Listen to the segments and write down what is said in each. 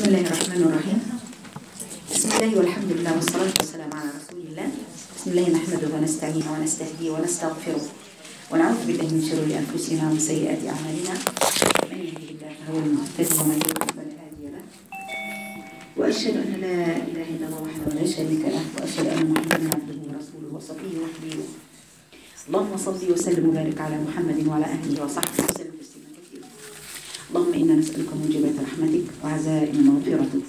الله الرحمن الرحيم بسم الله والحمد لله والصلاة والسلام على رسول الله بسم الله نحمده ونستعينه ونستهديه ونستغفره ونعوذ بالله من شرور أنفسنا ومن سيئات أعمالنا من يهده الله فهو المهتدي ومن يضلل فلا هادي له وأشهد أن لا إله إلا الله وحده لا شريك له وأشهد أن محمدا عبده ورسوله وصفيه وحبيبه اللهم صل وسلم وبارك على محمد وعلى أهله وصحبه وسلم تسليما كثيرا اللهم إنا نسألك موجبات رحمتك وعزائم مغفرتك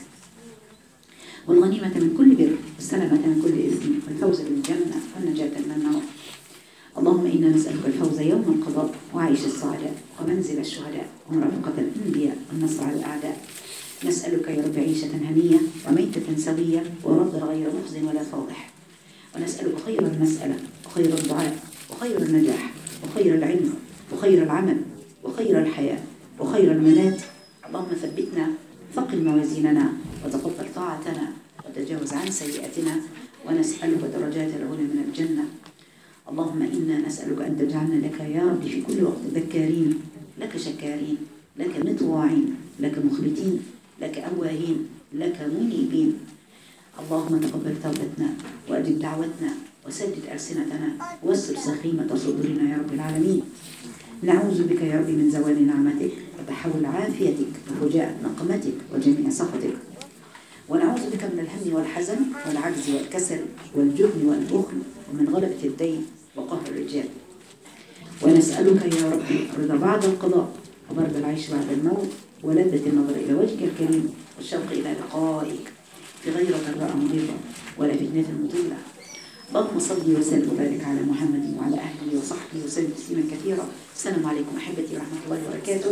والغنيمة من كل بر والسلامة من كل إثم والفوز بالجنة والنجاة من النار اللهم إنا نسألك الفوز يوم القضاء وعيش السعداء ومنزل الشهداء ومرافقة الأنبياء والنصر على الأعداء نسألك يا رب عيشة هنية وميتة سوية ورد غير مخزن ولا فاضح ونسألك خير المسألة وخير الدعاء وخير النجاح وخير العلم وخير العمل وخير الحياة وخير الممات اللهم ثبتنا ثقل موازيننا وتقبل طاعتنا وتجاوز عن سيئاتنا ونسألك درجات العلى من الجنة اللهم إنا نسألك أن تجعلنا لك يا رب في كل وقت ذكارين لك شكارين لك مطواعين لك مخبتين لك أواهين لك منيبين اللهم تقبل توبتنا وأجب دعوتنا وسدد ألسنتنا واسر سخيمة صدورنا يا رب العالمين نعوذ بك يا رب من زوال نعمتك وتحول عافيتك وفجاءة نقمتك وجميع سخطك ونعوذ بك من الهم والحزن والعجز والكسل والجبن والبخل ومن غلبة الدين وقهر الرجال ونسألك يا رب رضا بعد القضاء وبرد العيش بعد الموت ولذة النظر إلى وجهك الكريم والشوق إلى لقائك في غير ضراء مضرة ولا فتنة مضلة اللهم صل وسلم وبارك على محمد وعلى اهله وصحبه وسلم تسليما كثيرا السلام عليكم احبتي ورحمه الله وبركاته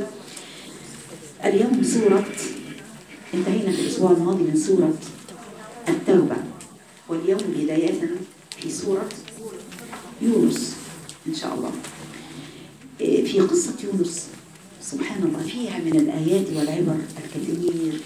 اليوم سوره انتهينا في الاسبوع الماضي من سوره التوبه واليوم بدايه في سوره يونس ان شاء الله في قصه يونس سبحان الله فيها من الايات والعبر الكثير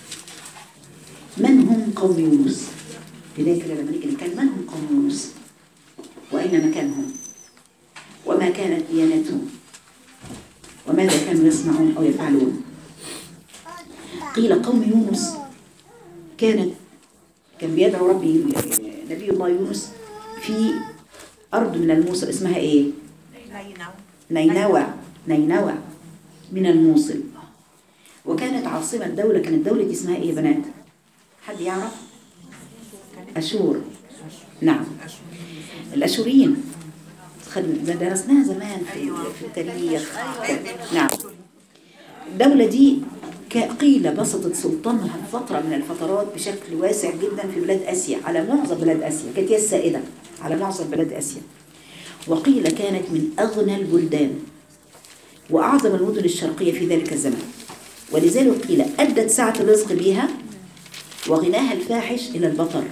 من هم قوم يونس بداية كده لما نيجي نتكلم من هم قوم يونس وأين مكانهم وما كانت ديانتهم وماذا كانوا يصنعون أو يفعلون قيل قوم يونس كانت كان بيدعو ربي نبي الله يونس في أرض من الموصل اسمها إيه؟ نينوى نينوى من الموصل وكانت عاصمة دولة كانت دولة اسمها إيه يا بنات؟ حد يعرف؟ أشور نعم الأشوريين درسناها زمان في, في التاريخ نعم الدولة دي قيل بسطت سلطانها فترة من الفترات بشكل واسع جدا في بلاد آسيا على معظم بلاد آسيا كانت هي السائدة على معظم بلاد آسيا وقيل كانت من أغنى البلدان وأعظم المدن الشرقية في ذلك الزمان ولذلك قيل أدت سعة الرزق بها وغناها الفاحش إلى البطر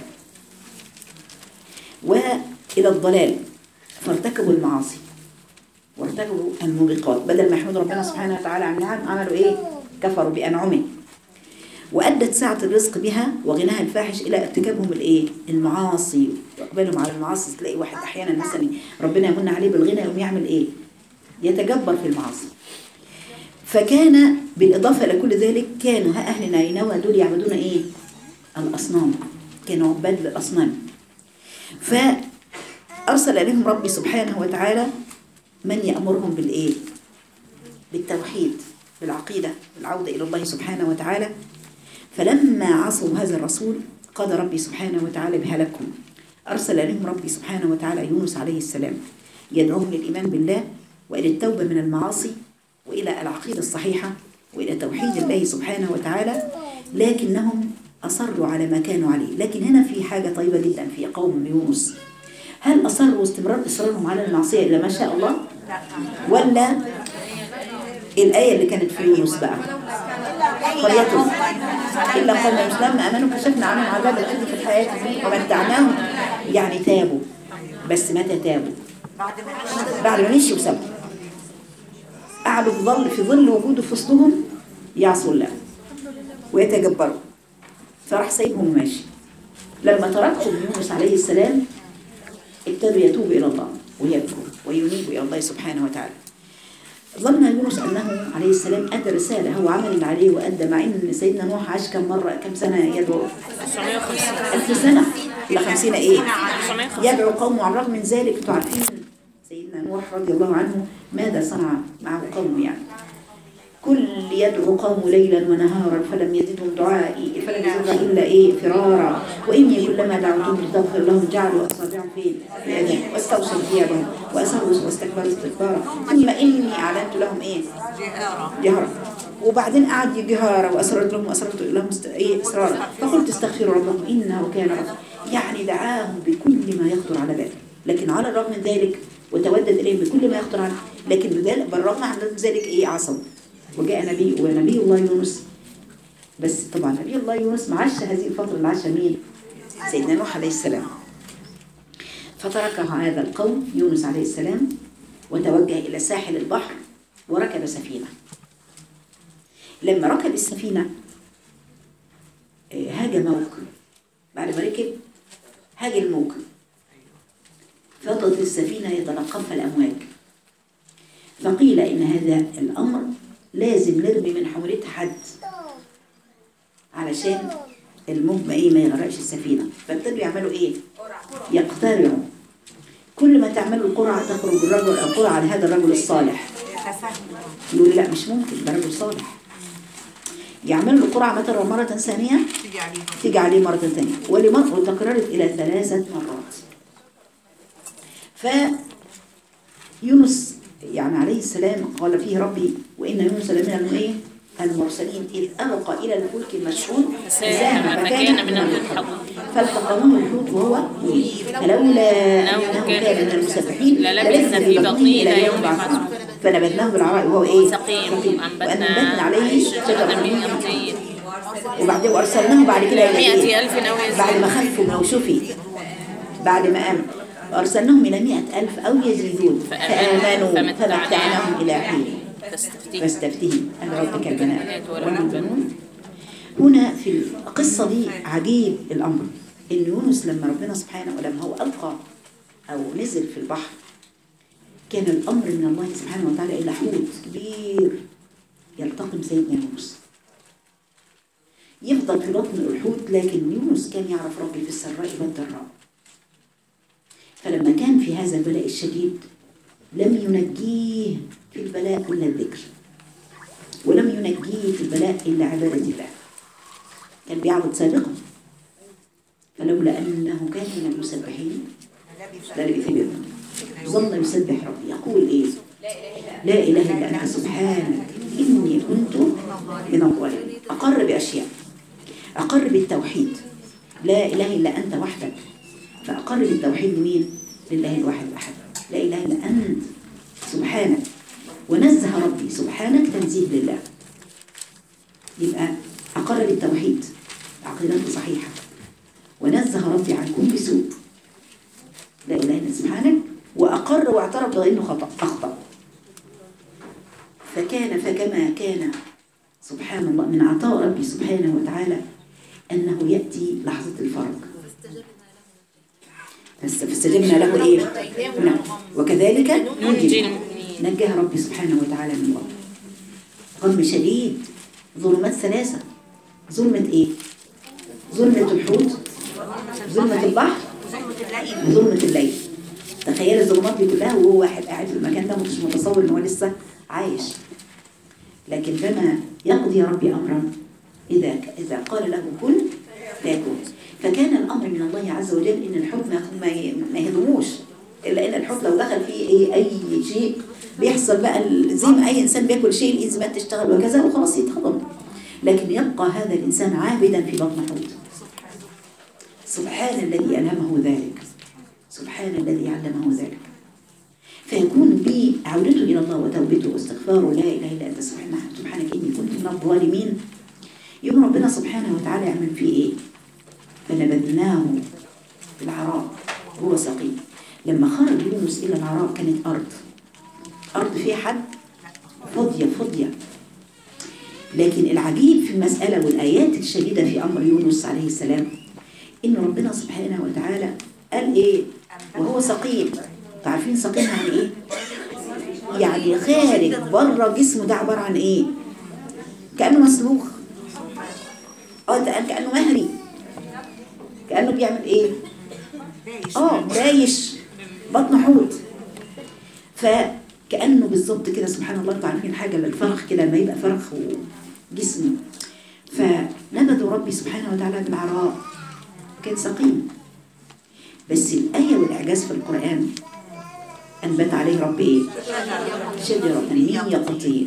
وإلى الضلال فارتكبوا المعاصي وارتكبوا الموبقات بدل ما يحمدوا ربنا سبحانه وتعالى عن نعم عملوا إيه كفروا بأنعمه وأدت سعة الرزق بها وغناها الفاحش إلى ارتكابهم الإيه المعاصي وإقبالهم على المعاصي تلاقي واحد أحيانا مثلا ربنا يمن عليه بالغنى يقوم يعمل إيه يتجبر في المعاصي فكان بالإضافة إلى كل ذلك كانوا أهل نينوى دول يعبدون إيه الأصنام كانوا عباد للأصنام فأرسل إليهم ربي سبحانه وتعالى من يأمرهم بالإيه بالتوحيد بالعقيدة بالعودة إلى الله سبحانه وتعالى فلما عصوا هذا الرسول قال ربي سبحانه وتعالى بهلكهم أرسل إليهم ربي سبحانه وتعالى يونس عليه السلام يدعوهم للإيمان بالله وإلى التوبة من المعاصي وإلى العقيدة الصحيحة وإلى توحيد الله سبحانه وتعالى لكنهم أصروا على ما كانوا عليه لكن هنا في حاجة طيبة جدا في قوم يونس هل أصروا استمرار إصرارهم على المعصية إلا ما شاء الله ولا الآية اللي كانت في يونس بقى قريته إلا قوم يونس لما أمنوا كشفنا عنهم عذاب الخزي في الحياة ومتعناهم يعني تابوا بس متى تابوا بعد ما مشي وسابوا قعدوا في ظل في ظل وجوده في وسطهم يعصوا الله ويتجبروا فراح سايبهم وماشي لما تركهم يونس عليه السلام ابتدوا يتوبوا إلى الله ويبكوا وينيبوا إلى الله سبحانه وتعالى ظن يونس أنه عليه السلام أدى رسالة هو عمل اللي عليه وأدى مع إن سيدنا نوح عاش كم مرة كم سنة يدعو 950 ألف سنة إلى خمسين إيه 950 يدعو قومه على الرغم من ذلك انتوا عارفين سيدنا نوح رضي الله عنه ماذا صنع معه قومه يعني كل يدعو قوم ليلا ونهارا فلم يزدهم دعائي فلم يزدهم الا ايه فرارا واني كلما دعوتهم لتغفر لهم جعلوا اصابعهم فين في اذان واستوصلوا ثيابهم واسروا واستكبروا استكبارا ثم اني اعلنت لهم ايه جهرا وبعدين قعد جهارا واسررت لهم واسررت لهم است- ايه اسرارا فقلت استغفروا ربكم انه كان غفورا يعني دعاهم بكل ما يخطر على باله لكن على الرغم من ذلك وتودد اليهم بكل ما يخطر على لكن بذلك بالرغم عن ذلك ايه عصوا وجاء نبي ونبي الله يونس بس طبعا نبي الله يونس ما عاش هذه الفتره اللي عاشها مين؟ سيدنا نوح عليه السلام فترك هذا القوم يونس عليه السلام وتوجه الى ساحل البحر وركب سفينه لما ركب السفينه آه، هاج موج بعد ما ركب هاج الموج فضلت السفينه يتلقفها الامواج فقيل ان هذا الامر لازم نرمي من حمولتها حد علشان الموج ما ايه ما يغرقش السفينه فابتدوا يعملوا ايه يقترعوا كل ما تعملوا القرعه تخرج الرجل القرعه على هذا الرجل الصالح يقول لا مش ممكن ده رجل صالح يعملوا القرعه مرة مرة ثانية تيجي عليه مرة ثانية ولمرة وتكررت إلى ثلاثة مرات ف يونس يعني عليه السلام قال فيه ربي وإن يونس لمن الإيه؟ المرسلين إذ أبقى إلى الفلك المشحون ساهم فكان من الحب فالتقمه الحوت وهو مليم فلولا أنه كان من المسبحين للبثنا في بطنه إلى يوم يبعثون. فنبذناه بالعراء وهو إيه؟ سقيم وأنبتنا وأنبتنا عليه شجرة شجرة من من يقطين وبعدين وارسلناه بعد كده الى مئة إيه؟ ألف أو يزيد. بعد ما خفوا وشفي بعد ما قام وارسلناهم الى مئة ألف او يزيدون فآمنوا فامنوا فمتعناهم فمتعناهم الى حين فاستفتيه فاستفتهم أن ربك البنات ولهم البنون هنا في القصة دي عجيب الأمر إن يونس لما ربنا سبحانه ولما هو ألقى أو نزل في البحر كان الأمر من الله سبحانه وتعالى إلى حوت كبير يلتقم سيدنا يونس يفضل في بطن الحوت لكن يونس كان يعرف ربي في السراء والضراء فلما كان في هذا البلاء الشديد لم ينجيه في البلاء إلا الذكر ولم ينجيه في البلاء إلا عبادة الله كان بيعبد سابقا فلولا أنه كان من المسبحين للبث بهم ظل يسبح ربي يقول إيه لا إله إلا أنت سبحانك إني كنت من الظالمين أقر بأشياء أقر بالتوحيد لا إله إلا أنت وحدك فأقر بالتوحيد لمين؟ لله الواحد الأحد لا إله إلا أنت سبحانك ونزه ربي سبحانك تنزيه لله يبقى أقر بالتوحيد عقيدته صحيحة ونزه ربي عن كل سوء لا إله إلا سبحانك وأقر واعترف بأنه خطأ أخطأ فكان فكما كان سبحان الله من عطاء ربي سبحانه وتعالى أنه يأتي لحظة الفرج فاست- فاستجبنا له إيه؟ نعم وكذلك ننجي المؤمنين نجاه ربي سبحانه وتعالى من غم غم شديد ظلمات ثلاثة ظلمة ايه ظلمة الحوت ظلمة البحر وظلمة الليل تخيل الظلمات دي كلها وهو واحد قاعد في المكان ده مش متصور ان هو لسه عايش لكن لما يقضي ربي امرا اذا اذا قال له كن فيكون فكان الامر من الله عز وجل ان الحوت ما ما- ما يهضموش الا ان الحوت لو دخل فيه اي اي شيء بيحصل بقى ال- زي ما اي انسان بياكل شيء الانزيمات تشتغل وكذا وخلاص يتهضم لكن يبقى هذا الانسان عابدا في بطن حوت سبحان الذي ألهمه ذلك سبحان الذي علمه ذلك فيكون بعودته إلى الله وتوبته واستغفاره لا إله إلا أنت سبحانك سبحانك إني كنت من الظالمين يوم ربنا سبحانه وتعالى يعمل فيه إيه فنبذناه في العراء هو سقيم لما خرج يونس إلى العراء كانت أرض أرض فيها حد فاضية فاضية لكن العجيب في المسألة والآيات الشديدة في أمر يونس عليه السلام إن ربنا سبحانه وتعالى قال إيه وهو سقيم عارفين سقيم يعني إيه يعني خارج بره جسمه ده عبارة عن ايه كأنه مسلوخ اه ده كأنه مهري كأنه بيعمل ايه اه بايش بطن حوت فكأنه بالظبط كده سبحان الله انتوا عارفين حاجة الفرخ كده لما يبقى فرخ وجسمه فنبذوا ربي سبحانه وتعالى بالعراء كان سقيم بس الآية والإعجاز في القرآن أنبت عليه ربي إيه؟ شجرة من يقطين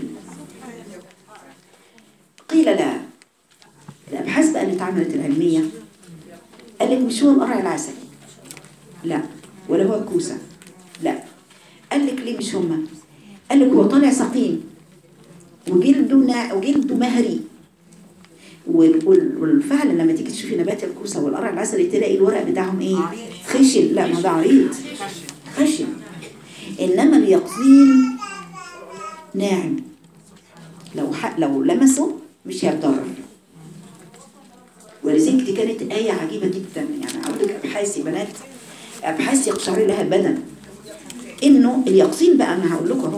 قيل لا الأبحاث بقى اللي اتعملت العلمية قال لك مش هو القرع العسل لا ولا هو الكوسة لا قال لك ليه مش هما قال لك هو طالع سقيم وجلده نا... وجلده مهري وال- وال- والفعل لما تيجي تشوفي نبات الكوسه والقرع العسلي تلاقي الورق بتاعهم ايه خشن لا ما ده عريض خشن انما اليقطين ناعم لو ح... لو لمسه مش هيتضرر ولذلك دي كانت آية عجيبة جدا يعني عندك أبحاث يا بنات أبحاث يقشعر لها البدن إنه اليقطين بقى أنا هقول لكم أهو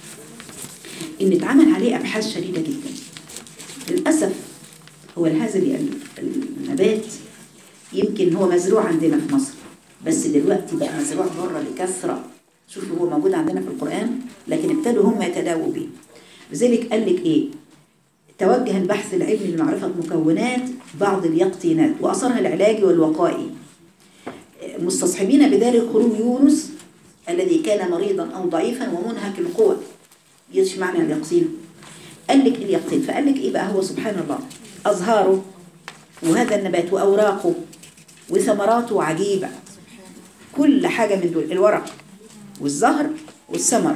إن اتعمل عليه أبحاث شديدة جدا للأسف هو هذا ال- النبات يمكن هو مزروع عندنا في مصر بس دلوقتي بقى مزروع بره بكثرة شوفوا هو موجود عندنا في القرآن لكن ابتدوا هم يتداووا به لذلك قال لك إيه توجه البحث العلمي لمعرفة مكونات بعض اليقطينات وأثرها العلاجي والوقائي مستصحبين بذلك خروج يونس الذي كان مريضا أو ضعيفا ومنهك القوة ايش معنى اليقطين قال لك اليقطين فقال لك ايه بقى هو سبحان الله ازهاره وهذا النبات واوراقه وثمراته عجيبه كل حاجه من دول الورق والزهر والثمر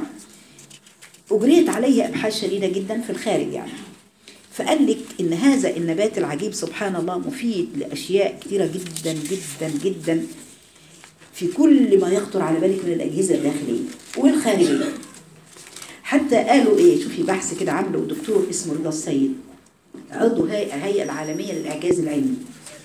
اجريت عليه ابحاث شديده جدا في الخارج يعني فقال لك ان هذا النبات العجيب سبحان الله مفيد لاشياء كثيره جدا جدا جدا في كل ما يخطر على بالك من الاجهزه الداخليه والخارجيه حتى قالوا ايه شوفي بحث كده عامله دكتور اسمه رضا السيد عضو هيئة الهيئة العالمية للإعجاز العلمي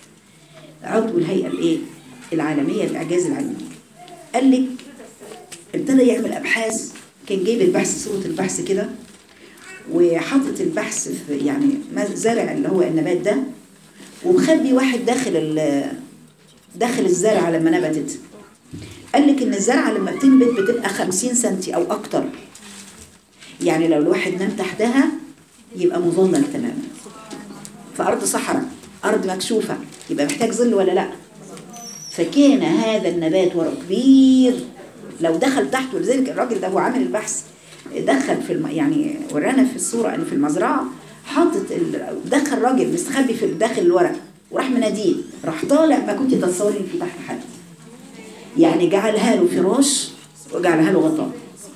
عضو الهيئة الايه العالمية للإعجاز العلمي قال لك ابتدى يعمل أبحاث كان جايب البحث صورة البحث كده وحاطط البحث في يعني ما- زرع اللي هو النبات ده ومخبي واحد داخل ال- داخل الزرعة لما نبتت قال لك ان الزرعة لما بتنبت بتبقى 50 سنتي او اكتر يعني لو الواحد نام تحتها يبقى مظلل تماما في أرض صحراء أرض مكشوفة يبقى محتاج ظل ولا لا فكان هذا النبات ورق كبير لو دخل تحته لذلك الراجل ده هو عامل البحث دخل في الم... يعني ورانا في الصورة ان في المزرعة حاطط ال... دخل راجل مستخبي في داخل الورق وراح مناديه راح طالع ما كنت تتصوري إن في تحت حد يعني جعلها له فراش وجعلها له غطاء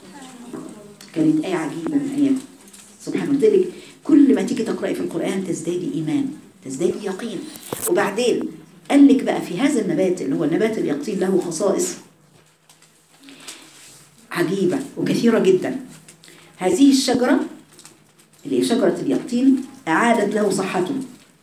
كانت آية عجيبة من آيات سبحان الله لذلك كل ما تيجي تقرأي في القرآن تزدادي إيمان تزدادي يقين وبعدين قال لك بقى في هذا النبات اللي هو النبات اليقطين له خصائص عجيبة وكثيرة جدا هذه الشجرة اللي هي شجرة اليقطين أعادت له صحته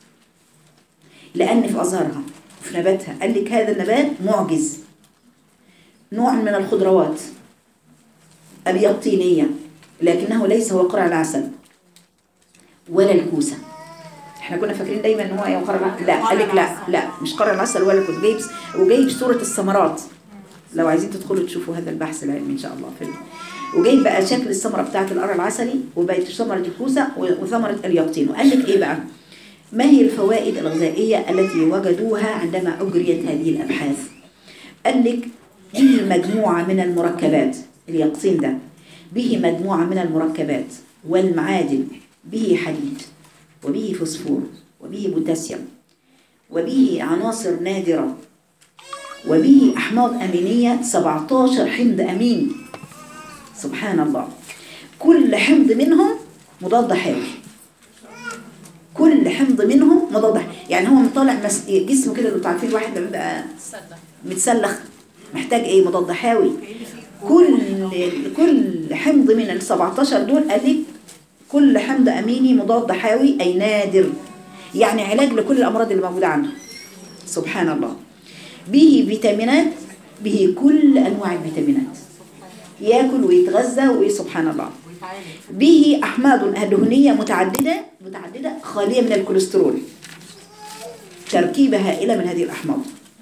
لأن في أزهارها وفي نباتها قال لك هذا النبات معجز نوع من الخضروات اليقطينية لكنه ليس هو قرع العسل ولا الكوسة احنا كنا فاكرين دايما ان هو ايه قرع العسل لا قال لك لا لا مش قرع العسل ولا الكوسة جايب وجايب صورة الثمرات لو عايزين تدخلوا تشوفوا هذا البحث العلمي ان شاء الله في ال- وجايب بقى شكل الثمرة بتاعت القرع العسلي وبقت ثمرة الكوسة و- وثمرة اليقطين وقال لك ايه بقى ما هي الفوائد الغذائية التي وجدوها عندما أجريت هذه الأبحاث قال لك به مجموعة من المركبات اليقطين ده به مجموعة من المركبات والمعادن به حديد وبه فوسفور وبه بوتاسيوم وبه عناصر نادرة وبه أحماض أمينية 17 حمض أمين سبحان الله كل حمض منهم مضاد حيوي كل حمض منهم مضاد حيوي يعني هو مطالع مس... جسمه كده اللي عارفين الواحد لما بيبقى متسلخ محتاج ايه مضاد حيوي كل كل حمض من ال 17 دول قال لك كل حمض اميني مضاد حيوي اي نادر يعني علاج لكل الامراض اللي موجوده عنده سبحان الله به فيتامينات به كل انواع الفيتامينات ياكل ويتغذى وسبحان الله به أحماض دهنية متعددة متعددة خالية من الكوليسترول تركيبة هائلة من هذه الأحماض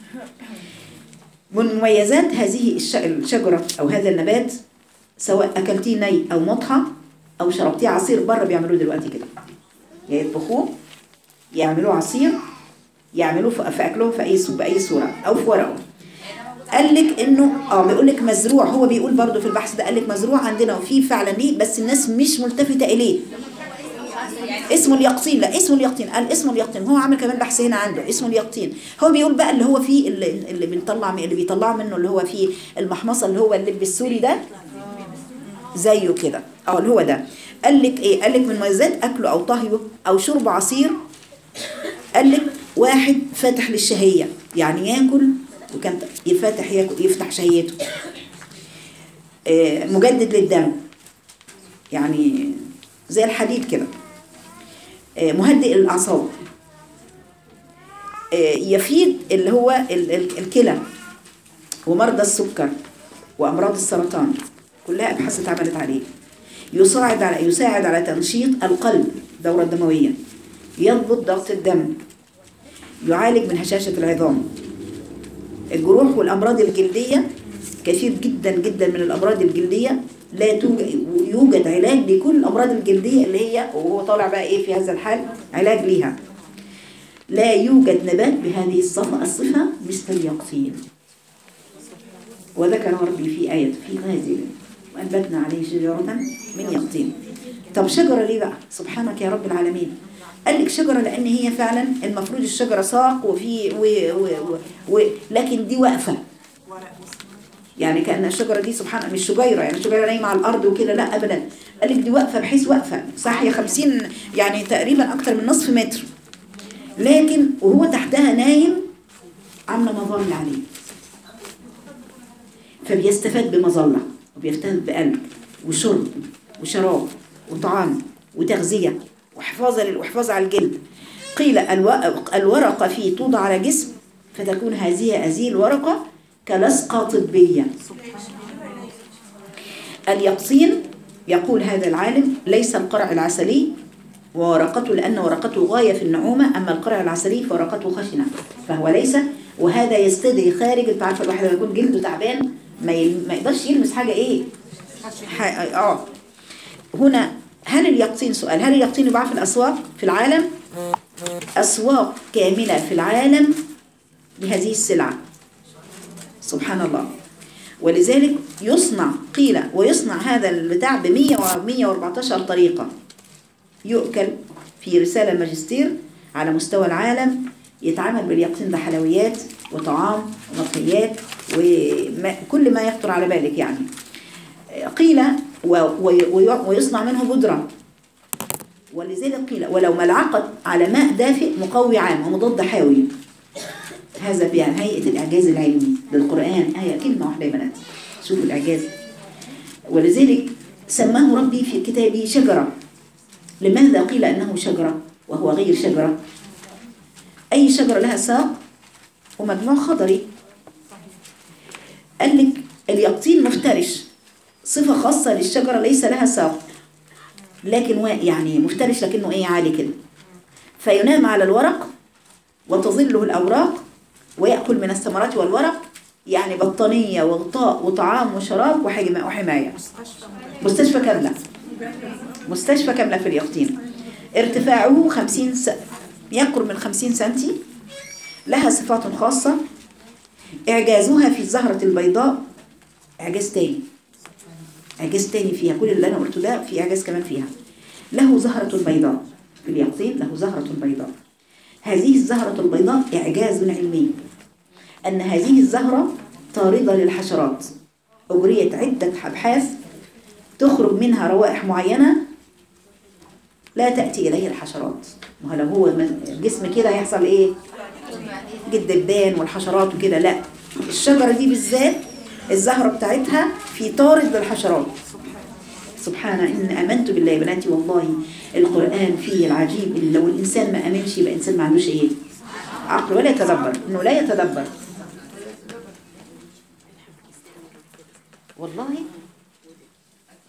من مميزات هذه الش- الشجرة أو هذا النبات سواء أكلتيه ني أو مطحى أو شربتيه عصير بره بيعملوه دلوقتي كده يا يطبخوه يعملوه عصير يعملوه في في أكلهم في أي صو- بأي صورة أو في ورقه قال لك انه اه بيقول لك مزروع هو بيقول برضو في البحث ده قال لك مزروع عندنا وفي فعلا ليه بس الناس مش ملتفته اليه اسمه اليقطين لا اسمه اليقطين قال اسمه اليقطين هو عامل كمان بحث هنا عنده اسمه اليقطين هو بيقول بقى اللي هو فيه اللي, اللي بنطلع اللي بيطلعوا منه اللي هو فيه المحمصه اللي هو اللب السوري ده زيه كده اه اللي هو ده قال لك ايه قال لك من مميزات اكله او طهيه او شرب عصير قال لك واحد فاتح للشهيه يعني ياكل وكان يفتح ياكل يفتح شهيته آه، مجدد للدم يعني زي الحديد كده آه، مهدئ للاعصاب آه، يفيد اللي هو ال- ال- الكلى ومرضى السكر وامراض السرطان كلها ابحاث اتعملت عليه يساعد على يساعد على تنشيط القلب الدوره الدمويه يضبط ضغط الدم يعالج من هشاشه العظام الجروح والامراض الجلديه كثير جدا جدا من الامراض الجلديه لا توجد يوجد علاج لكل الامراض الجلديه اللي هي وهو طالع بقى ايه في هذا الحال علاج ليها لا يوجد نبات بهذه الصفة الصفة مثل اليقطين وذكر ربي في آية في غازل وأنبتنا عليه شجرة من يقطين طب شجرة ليه بقى سبحانك يا رب العالمين قال لك شجرة لأن هي فعلا المفروض الشجرة ساق وفي و و و و لكن دي واقفة يعني كأن الشجرة دي سبحان مش شجيرة يعني شجيرة نايمة على الأرض وكده لا أبدا قال لك دي واقفة بحيث واقفة صح هي 50 يعني تقريبا أكتر من نصف متر لكن وهو تحتها نايم عاملة مظلة عليه فبيستفاد بمظلة وبيستفاد بقلب وشرب وشراب وطعام وتغذية وحفاظ لل- وحفاظ على الجلد قيل الو- الورقة فيه توضع على جسم فتكون هذه هذه الورقة كلصقة طبية اليقطين يقول هذا العالم ليس القرع العسلي وورقته لأن ورقته غاية في النعومة أما القرع العسلي فورقته خشنة فهو ليس وهذا يستدعي خارج انت عارفه الواحد لما يكون جلده تعبان ما يل- ما يقدرش يلمس حاجة إيه ح- اه هنا هل اليقطين سؤال هل اليقطين يباع في الأسواق في العالم أسواق كاملة في العالم بهذه السلعة سبحان الله ولذلك يصنع قيل ويصنع هذا البتاع ب 100 و 114 طريقة يؤكل في رسالة ماجستير على مستوى العالم يتعمل باليقطين ده حلويات وطعام ومطهيات وكل ما يخطر على بالك يعني قيل و- و- وي- ويصنع منه بودرة ولذلك قيل ولو ملعقة على ماء دافئ مقوي عام ومضاد حيوي هذا بهيئة الإعجاز العلمي للقرآن آية كلمة واحدة يا بنات شوفوا الإعجاز ولذلك سماه ربي في كتابه شجرة لماذا قيل أنه شجرة وهو غير شجرة أي شجرة لها ساق ومجموع خضري قال لك اليقطين مفترش صفة خاصة للشجرة ليس لها ساق لكن وا- يعني مفترش لكنه ايه عالي كده فينام على الورق وتظله الأوراق ويأكل من الثمرات والورق يعني بطانية وغطاء وطعام وشراب وحجم- وحماية مستشفى كاملة مستشفى كاملة في اليقطين ارتفاعه 50 س... يقرب من 50 سنتي لها صفات خاصة إعجازها في الزهرة البيضاء إعجاز تاني إعجاز تاني فيها كل اللي أنا قلته ده في إعجاز كمان فيها له زهرة بيضاء في اليقطين له زهرة بيضاء هذه الزهرة البيضاء إعجاز علمي أن هذه الزهرة طاردة للحشرات أجريت عدة أبحاث تخرج منها روائح معينة لا تأتي إليه الحشرات ما هو لو هو من- الجسم كده هيحصل إيه جد الدبان والحشرات وكده لا الشجرة دي بالذات الزهرة بتاعتها في طارد للحشرات سبحان إن آمنت بالله يا بناتي والله القرآن فيه العجيب اللي لو الإنسان ما آمنش يبقى إنسان ما عندوش إيه عقل ولا يتدبر إنه لا يتدبر والله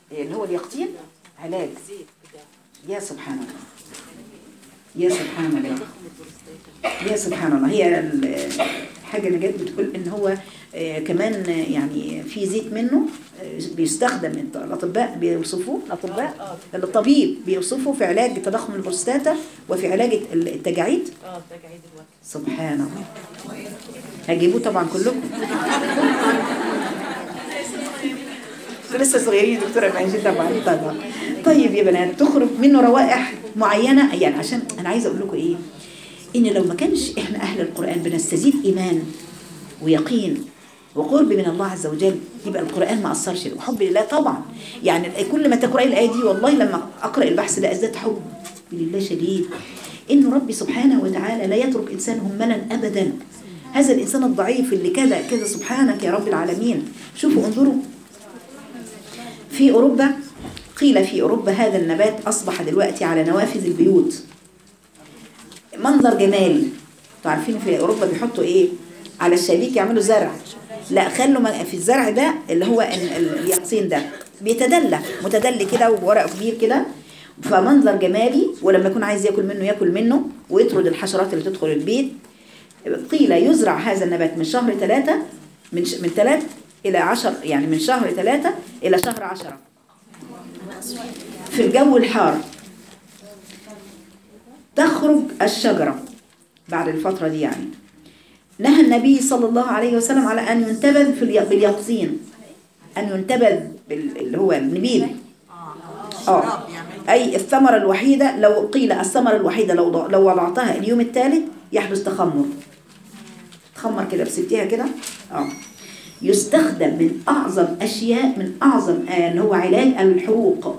اللي هو اليقطين علاج يا سبحان الله يا سبحان الله يا سبحان الله هي ال- الحاجة اللي جت بتقول ان هو آه، كمان آه، يعني في زيت منه آه، بيستخدم الط- الاطباء بيوصفوه الاطباء الطبيب بيوصفه في علاج تضخم البروستاتا وفي علاج ال- التجاعيد اه تجاعيد الوجه سبحان الله هجيبوه طبعا كلكم لسه صغيرين دكتورة ماشي طبعا طبعا طيب يا بنات تخرج منه روائح معينة يعني عشان أنا عايزة أقول لكم إيه إن لو ما كانش إحنا أهل القرآن بنستزيد إيمان ويقين وقرب من الله عز وجل يبقى القرآن ما أثرش وحب لله طبعا يعني كل ما تقرأي الآية دي والله لما أقرأ البحث ده أزداد حب لله شديد إن ربي سبحانه وتعالى لا يترك إنسان هملا أبدا هذا الإنسان الضعيف اللي كذا كذا سبحانك يا رب العالمين شوفوا انظروا في أوروبا قيل في أوروبا هذا النبات أصبح دلوقتي على نوافذ البيوت منظر جمالي انتوا عارفين في أوروبا بيحطوا إيه على الشبابيك يعملوا زرع لا خلوا م- في الزرع ده اللي هو ال- ال- اليقطين ده بيتدلى متدلي كده وورقه كبير كده فمنظر جمالي ولما يكون عايز ياكل منه ياكل منه ويطرد الحشرات اللي تدخل البيت قيل يزرع هذا النبات من شهر ثلاثة من ش... من ثلاث إلى عشر يعني من شهر ثلاثة إلى شهر عشرة في الجو الحار تخرج الشجرة بعد الفترة دي يعني نهى النبي صلى الله عليه وسلم على أن ينتبذ في الي- باليقطين أن ينتبذ بال... اللي هو النبيذ اه أي الثمرة الوحيدة لو قيل الثمرة الوحيدة لو ض- لو وضعتها اليوم الثالث يحدث تخمر تخمر كده بسبتيها كده اه يستخدم من أعظم أشياء من أعظم آه، اللي هو علاج الحروق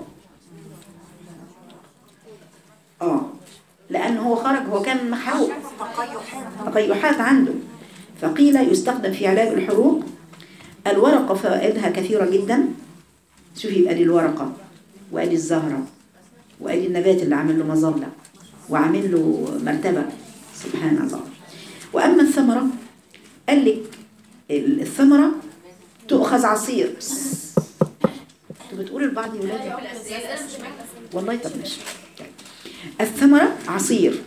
اه لأنه هو خرج هو كان محروق تقيحات عنده فقيل يستخدم في علاج الحروق الورقة فوائدها كثيرة جدا شوفي يبقى دي الورقة وادي الزهرة وادي النبات اللي عامل له مظلة وعامل له مرتبة سبحان الله وأما الثمرة قال لك ال- الثمرة تؤخذ عصير انتوا بتقولوا لبعض يا ولادي والله طب ماشي طيب. الثمرة عصير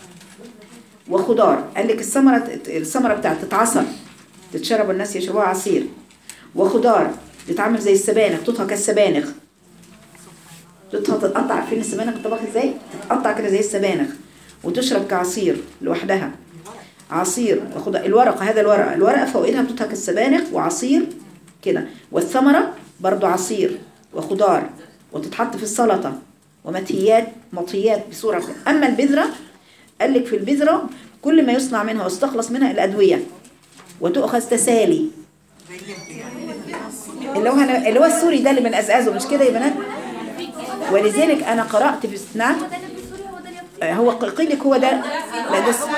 وخضار قال لك الثمرة الثمرة بتاعت تتعصر تتشرب الناس يشربوها عصير وخضار تتعمل زي السبانخ تطهى كالسبانخ تطهى تتقطع عارفين السبانخ الطبخ ازاي تتقطع كده زي السبانخ وتشرب كعصير لوحدها عصير وخضار الورقة هذا الورقة الورقة فوائدها بتطهى كالسبانخ وعصير كده والثمرة برضو عصير وخضار وتتحط في السلطة ومتهيات مطهيات بصورة أما البذرة قال لك في البذرة كل ما يصنع منها ويستخلص منها الأدوية وتؤخذ تسالي اللي هو أنا اللي هو السوري ده اللي بنقزقزه مش كده يا بنات ولذلك أنا قرأت في نعم آه، هو قيل لك هو ده لا ده س-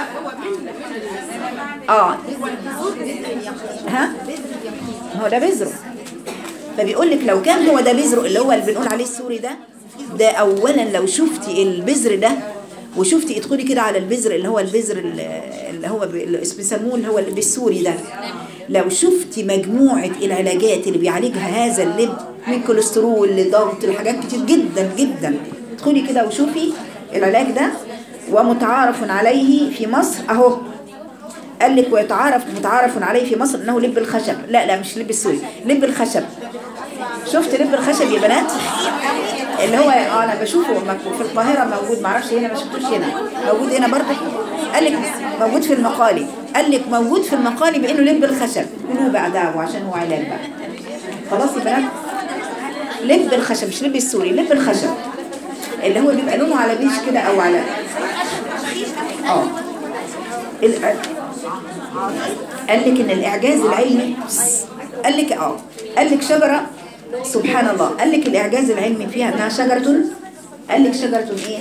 اه ها هو ده بذره فبيقول لك لو كان هو ده بذره اللي هو اللي بنقول عليه السوري ده ده اولا لو شفتي البذر ده وشفتي ادخلي كده على البذر اللي هو البذر ال- اللي هو ب- اللي بيسموه اللي هو اللي بالسوري ده لو شفتي مجموعة العلاجات اللي بيعالجها هذا اللب من كوليسترول لضغط لحاجات كتير جدا جدا ادخلي كده وشوفي العلاج ده ومتعارف عليه في مصر اهو قال لك ويتعارف متعارف عليه في مصر انه لب الخشب لا لا مش لب السوري لب الخشب شفت لب الخشب يا بنات اللي هو اه انا بشوفه مكتوب في القاهره موجود معرفش هنا ما شفتوش هنا موجود هنا برضه قال لك موجود في المقالي قال لك موجود في المقالي بانه لب الخشب كلوه بعدها وعشان هو علاج بقى خلاص يا بنات لب الخشب مش لب السوري لب الخشب اللي هو بيبقى لونه على بيش كده او على اه ال- قال لك ان الاعجاز العلمي قال لك اه قال لك شجره سبحان الله قال لك الاعجاز العلمي فيها انها شجره قال لك شجره ايه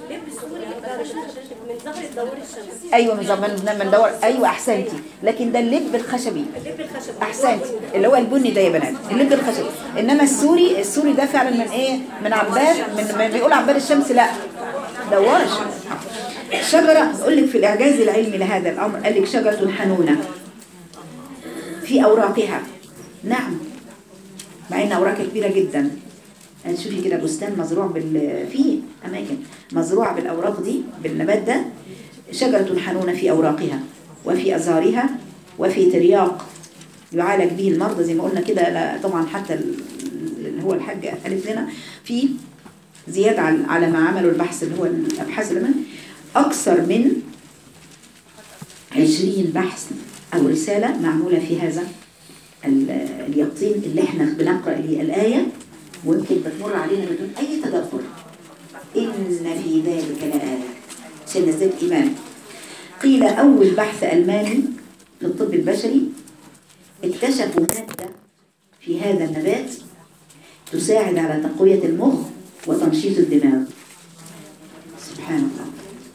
ايوه من زمان من دور ايوه احسنتي لكن ده اللب الخشبي احسنتي اللي هو البني ده يا بنات اللب الخشبي انما السوري السوري ده فعلا من ايه من عباد من, من بيقول عباد الشمس لا دوار الشمس شجره بقول لك في الاعجاز العلمي لهذا الامر قال لك شجره حنونه في اوراقها نعم مع ان اوراقها كبيره جدا هتشوفي كده بستان مزروع بال في اماكن مزروعه بالاوراق دي بالنبات ده شجره حنونه في اوراقها وفي ازهارها وفي ترياق يعالج به المرضى زي ما قلنا كده لا طبعا حتى ال- اللي هو الحاجه قالت لنا في زياده على على ما عملوا البحث اللي هو الابحاث اللي من اكثر من 20 بحث او رساله معموله في هذا ال- اليقطين اللي احنا بنقرا ليه الايه ويمكن بتمر علينا بدون اي تدبر ان في ذلك لآية عشان نزيد ايمان قيل اول بحث الماني في الطب البشري اكتشفوا ماده في هذا النبات تساعد على تقويه المخ وتنشيط الدماغ سبحان الله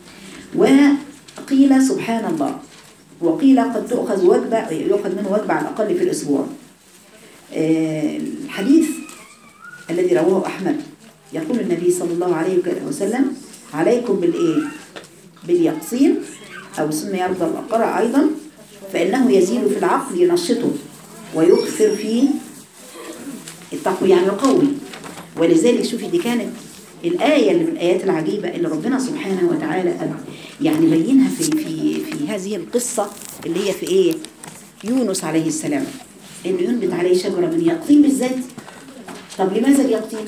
وقيل سبحان الله وقيل قد تؤخذ وجبة يؤخذ منه وجبة على الأقل في الأسبوع آه، الحديث الذي رواه أحمد يقول النبي صلى الله عليه وسلم عليكم بالإيه باليقصين أو سمي يرضى الأقرع أيضا فإنه يزيد في العقل ينشطه ويكثر في التقوية يعني يقوي ولذلك شوفي دي كانت الآية اللي من الآيات العجيبة اللي ربنا سبحانه وتعالى أب- يعني بينها في في في هذه القصة اللي هي في إيه؟ يونس عليه السلام إنه ينبت عليه شجرة من يقطين بالذات طب لماذا اليقطين؟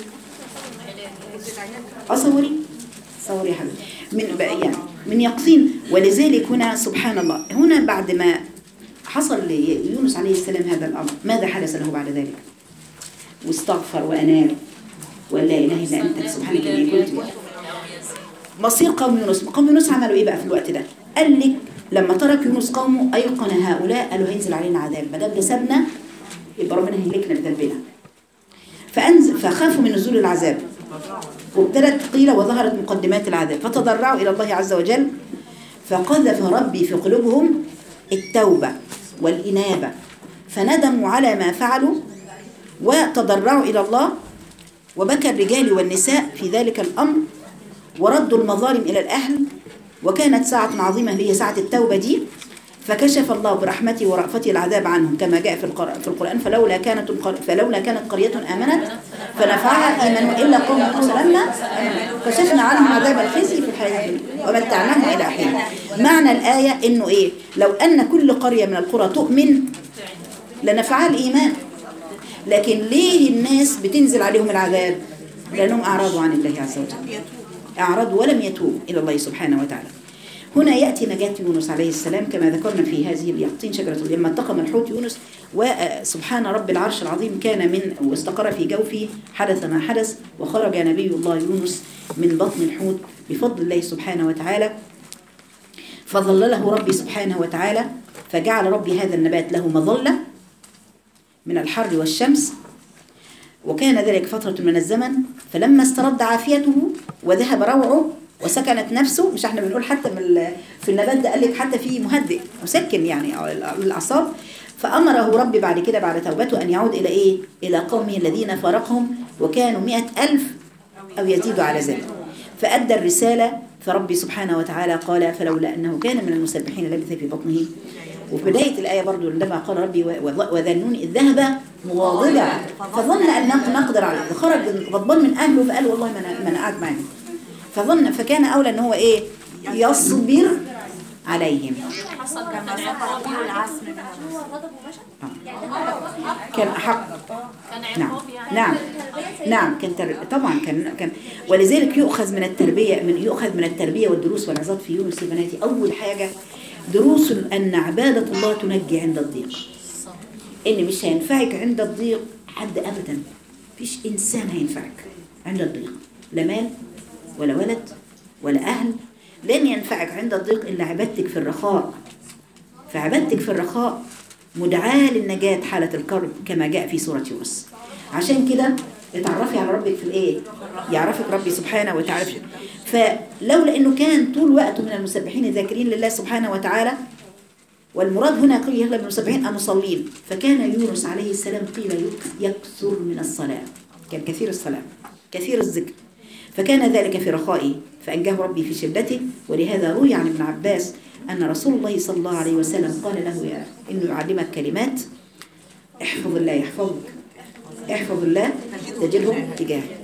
أصوري صوري يا حبيبي من بقى يعني من يقطين ولذلك هنا سبحان الله هنا بعد ما حصل ليونس عليه السلام هذا الأمر ماذا حدث له بعد ذلك؟ واستغفر وأناب ولا إله إلا أنت سبحانك إني كنت من مصير قوم يونس قوم يونس عملوا ايه بقى في الوقت ده قال لك لما ترك يونس قومه ايقن هؤلاء قالوا هينزل علينا عذاب ما دام ده سابنا يبقى ربنا هيهلكنا بذنبنا فانزل فخافوا من نزول العذاب وابتدت قيل وظهرت مقدمات العذاب فتضرعوا الى الله عز وجل فقذف ربي في قلوبهم التوبه والانابه فندموا على ما فعلوا وتضرعوا الى الله وبكى الرجال والنساء في ذلك الامر وردوا المظالم إلى الأهل وكانت ساعة عظيمة اللي هي ساعة التوبة دي فكشف الله برحمته ورأفته العذاب عنهم كما جاء في القرآن, في القرآن فلولا كانت القر- فلولا كانت قرية آمنت فنفعها إيمان إلا قوم يونس لما كشفنا عنهم عذاب الخزي في الحياة الدنيا ومتعناهم إلى حين معنى الآية إنه إيه لو أن كل قرية من القرى تؤمن لنفعها الإيمان لكن ليه الناس بتنزل عليهم العذاب لأنهم أعرضوا عن الله عز وجل أعرضوا ولم يتوبوا إلى الله سبحانه وتعالى هنا يأتي نجاة يونس عليه السلام كما ذكرنا في هذه اليقطين شجرة لما التقم الحوت يونس وسبحان رب العرش العظيم كان من واستقر في جوفه حدث ما حدث وخرج نبي الله يونس من بطن الحوت بفضل الله سبحانه وتعالى فظلله ربي سبحانه وتعالى فجعل ربي هذا النبات له مظلة من الحر والشمس وكان ذلك فترة من الزمن فلما استرد عافيته وذهب روعه وسكنت نفسه مش احنا بنقول حتى من ال- في النبات ده قال لك حتى في مهدئ مسكن يعني أو ال- الأعصاب فأمره ربي بعد كده بعد توبته أن يعود إلى إيه؟ إلى قومه الذين فارقهم وكانوا مئة ألف أو يزيدوا على ذلك فأدى الرسالة فربي سبحانه وتعالى قال فلولا أنه كان من المسبحين لبث في بطنه وفي بداية الآية برضو لما قال ربي وظ- وذنون إذ ذهب مغاضبا فظن أن نق- نقدر عليه فخرج غضبان من أهله فقال والله ما أنا- ما أنا قاعد معاهم فظن فكان أولى أن هو إيه يصبر عليهم كما سبق به العزم من كان أحق نعم نعم نعم كان تر... طبعا كان كان ولذلك يؤخذ من التربية من يؤخذ من التربية والدروس والعظات في يونس البناتي أول حاجة دروس أن عبادة الله تنجي عند الضيق إن مش هينفعك عند الضيق حد أبدا مفيش إنسان هينفعك عند الضيق لا مال ولا ولد ولا أهل لن ينفعك عند الضيق إلا عبادتك في الرخاء فعبادتك في الرخاء مدعاة للنجاة حالة الكرب كما جاء في سورة يونس عشان كده اتعرفي على ربك في الايه يعرفك ربي سبحانه وتعالى في- فلولا انه كان طول وقته من المسبحين الذاكرين لله سبحانه وتعالى والمراد هنا قيل يغلب المسبحين المصلين فكان يونس عليه السلام قيل يك- يكثر من الصلاة كان كثير الصلاة كثير الذكر فكان ذلك في رخائه فأنجاه ربي في شدته ولهذا روي عن ابن عباس أن رسول الله صلى الله عليه وسلم قال له يا إنه يعلمك كلمات احفظ الله يحفظك احفظ الله تجده تجاهك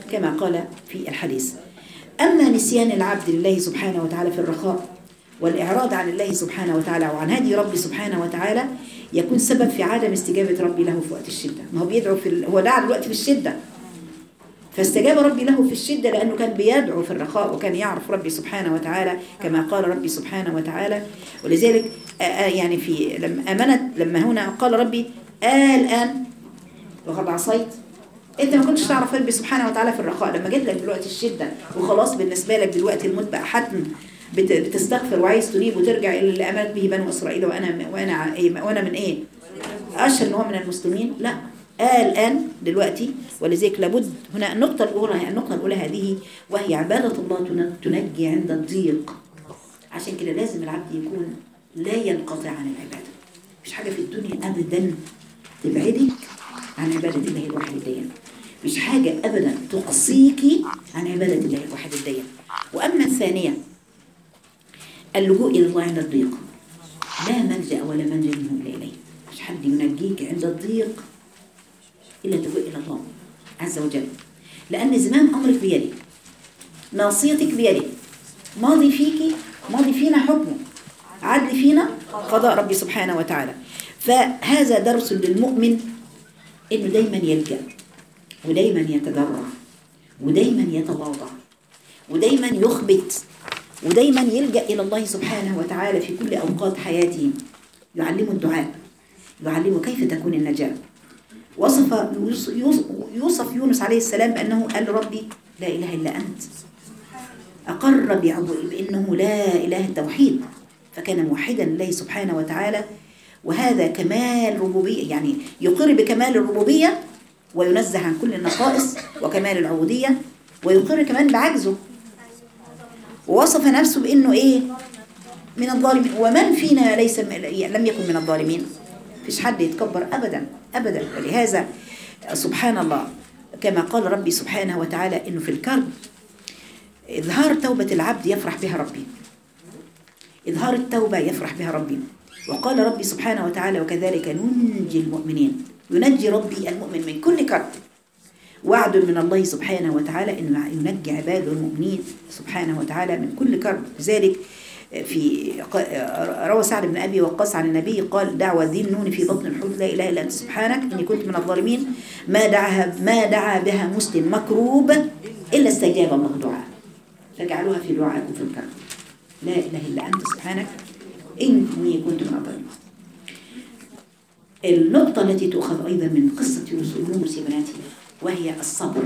كما قال في الحديث أما نسيان العبد لله سبحانه وتعالى في الرخاء والإعراض عن الله سبحانه وتعالى وعن هدي ربي سبحانه وتعالى يكون سبب في عدم استجابة ربي له في وقت الشدة ما هو بيدعو في ال... هو دعا دلوقتي في الشدة فاستجاب ربي له في الشدة لأنه كان بيدعو في الرخاء وكان يعرف ربي سبحانه وتعالى كما قال ربي سبحانه وتعالى ولذلك آه، آه، يعني في لما أمنت لما هنا قال ربي آه الآن وقد عصيت انت ما كنتش تعرف ربي سبحانه وتعالى في الرخاء لما جيت لك دلوقتي الشده وخلاص بالنسبه لك دلوقتي الموت بقى حتم بت- بتستغفر وعايز تنيب وترجع الى اللي امنت به بنو اسرائيل وانا وانا ع- إيه- وانا من ايه؟ اشهد ان هو من المسلمين؟ لا آه الان دلوقتي ولذلك لابد هنا النقطه الاولى النقطه الاولى هذه وهي عباده الله تن- تنجي عند الضيق عشان كده لازم العبد يكون لا ينقطع عن العباده مش حاجه في الدنيا ابدا تبعدك عن عبادة الله الواحد الدين مش حاجة أبدا تقصيك عن عبادة الله الواحد الدين وأما الثانية اللجوء إلى الله عند الضيق لا ملجأ ولا منجا منه إلا إليه مش حد ينجيك عند الضيق إلا تلجوء إلى الله عز وجل لأن زمام أمرك بيدي ناصيتك بيدي ماضي فيك ماضي فينا حكمه عدل فينا قضاء ربي سبحانه وتعالى فهذا درس للمؤمن انه دايما يلجا ودايما يتضرع ودايما يتواضع ودايما يخبت ودايما يلجا الى الله سبحانه وتعالى في كل اوقات حياته يعلمه الدعاء يعلمه كيف تكون النجاه وصف يوس- يوس- يوصف يونس عليه السلام بانه قال ربي لا اله الا انت أقر بعبو- بأنه لا إله التوحيد فكان موحدا لله سبحانه وتعالى وهذا كمال ربوبية يعني يقر بكمال الربوبية وينزه عن كل النقائص وكمال العبودية ويقر كمان بعجزه ووصف نفسه بأنه إيه من الظالمين ومن فينا ليس لم يكن من الظالمين فيش حد يتكبر أبدا أبدا ولهذا سبحان الله كما قال ربي سبحانه وتعالى إنه في الكرب إظهار توبة العبد يفرح بها ربي إظهار التوبة يفرح بها ربي وقال ربي سبحانه وتعالى وكذلك ننجي المؤمنين ينجي ربي المؤمن من كل كرب وعد من الله سبحانه وتعالى أنه ينجي عباده المؤمنين سبحانه وتعالى من كل كرب لذلك في روى سعد بن أبي وقاص عن النبي قال دعوة ذي النون في بطن الحوت لا إله إلا أنت سبحانك إني كنت من الظالمين ما دعاها ما دعا بها مسلم مكروب إلا استجاب الله دعاء فاجعلوها في دعائكم في الكرب لا إله إلا أنت سبحانك إني كنت من الظالمين النقطة التي تؤخذ أيضا من قصة يونس يونس يا بناتي وهي الصبر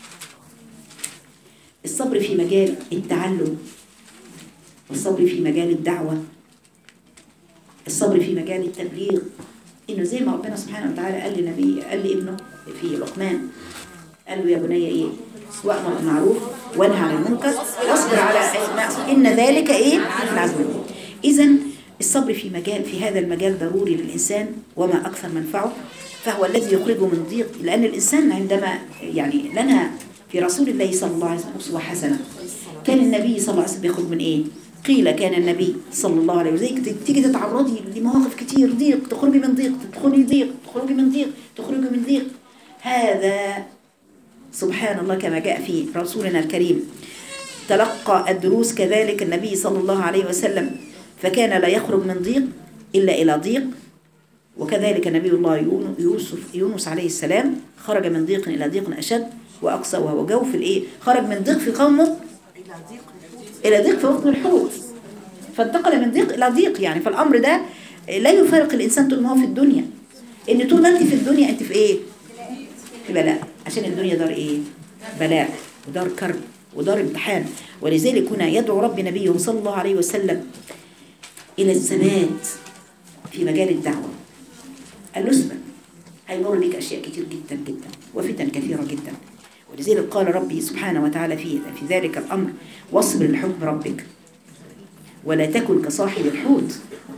الصبر في مجال التعلم والصبر في مجال الدعوة الصبر في مجال التبليغ إنه زي ما ربنا سبحانه وتعالى قال لنبي قال لابنه في لقمان قال له يا بني إيه وأمر بالمعروف وانهى عن المنكر واصبر على إن ذلك إيه من عزم الأمور. إذا الصبر في مجال في هذا المجال ضروري للإنسان وما أكثر منفعه فهو الذي يخرجه من ضيق لأن الإنسان عندما يعني لنا في رسول الله صلى الله عليه وسلم أسوة حسنة كان النبي صلى الله عليه وسلم ياخذ من إيه؟ قيل كان النبي صلى الله عليه وسلم تيجي تتعرضي لمواقف كتير ضيق تخرجي من ضيق تدخلي ضيق تخرجي من ضيق تخرجي من ضيق هذا سبحان الله كما جاء في رسولنا الكريم تلقى الدروس كذلك النبي صلى الله عليه وسلم فكان لا يخرج من ضيق إلا إلى ضيق وكذلك نبي الله يوسف يونس عليه السلام خرج من ضيق إلى ضيق أشد وأقصى وهو جوف الإيه خرج من ضيق في قومه إلى ضيق في بطن الحوت فانتقل من ضيق إلى ضيق يعني فالأمر ده لا يفارق الإنسان طول ما هو في الدنيا إن طول ما أنت في الدنيا أنت في إيه؟ في بلاء عشان الدنيا دار إيه؟ بلاء ودار كرب ودار امتحان ولذلك هنا يدعو رب نبيه صلى الله عليه وسلم إلى الثبات في مجال الدعوة قال له اثبت هيمر بك أشياء كتير جدا جدا وفتن كثيرة جدا ولذلك قال ربي سبحانه وتعالى في في ذلك الأمر واصبر لحكم ربك ولا تكن كصاحب الحوت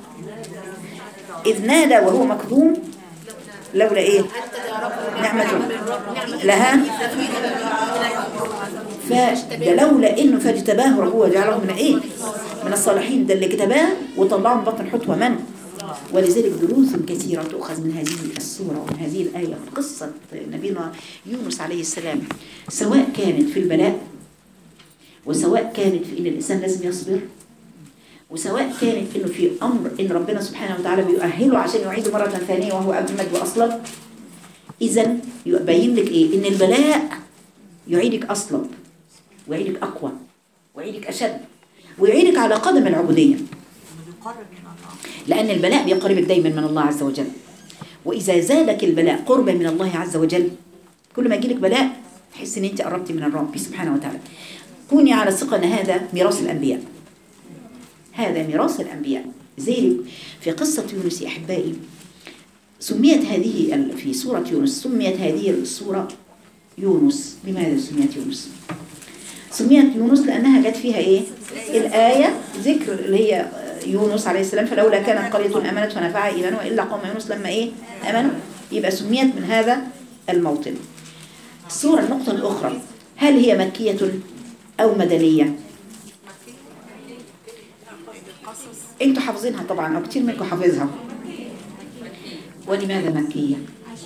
إذ نادى وهو مكظوم لولا إيه نعمة لها فلولا إنه فاجتباه ربه وجعله من إيه من الصالحين ده اللي كتباه وطلعه من بطن الحوت ومن ولذلك دروس كثيرة تؤخذ من هذه السورة ومن هذه الآية قصة نبينا يونس عليه السلام سواء كانت في البلاء وسواء كانت في إن الإنسان لازم يصبر وسواء كانت إنه في أمر إن ربنا سبحانه وتعالى بيؤهله عشان يعيده مرة ثانية وهو أجمد وأصلب إذا يبين لك إيه إن البلاء يعيدك أصلب ويعيدك أقوى ويعيدك أشد ويعيدك على قدم العبودية بيقرب من الله لأن البلاء بيقربك دايما من الله عز وجل وإذا زادك البلاء قربا من الله عز وجل كل ما يجيلك بلاء تحس إن أنت قربت من الرب سبحانه وتعالى كوني على ثقة أن هذا ميراث الأنبياء هذا ميراث الأنبياء ذلك في قصة يونس يا أحبائي سميت هذه ال- في سورة يونس سميت هذه السورة يونس لماذا سميت يونس سميت يونس لأنها جت فيها إيه الآية ذكر اللي هي يونس عليه السلام فلولا كانت قرية آمنت فنفعها إيمانها إلا قوم يونس لما إيه آمنوا يبقى سميت من هذا الموطن السورة النقطة الأخرى هل هي مكية أو مدنية انتوا حافظينها طبعا او كتير منكم حافظها ولماذا مكية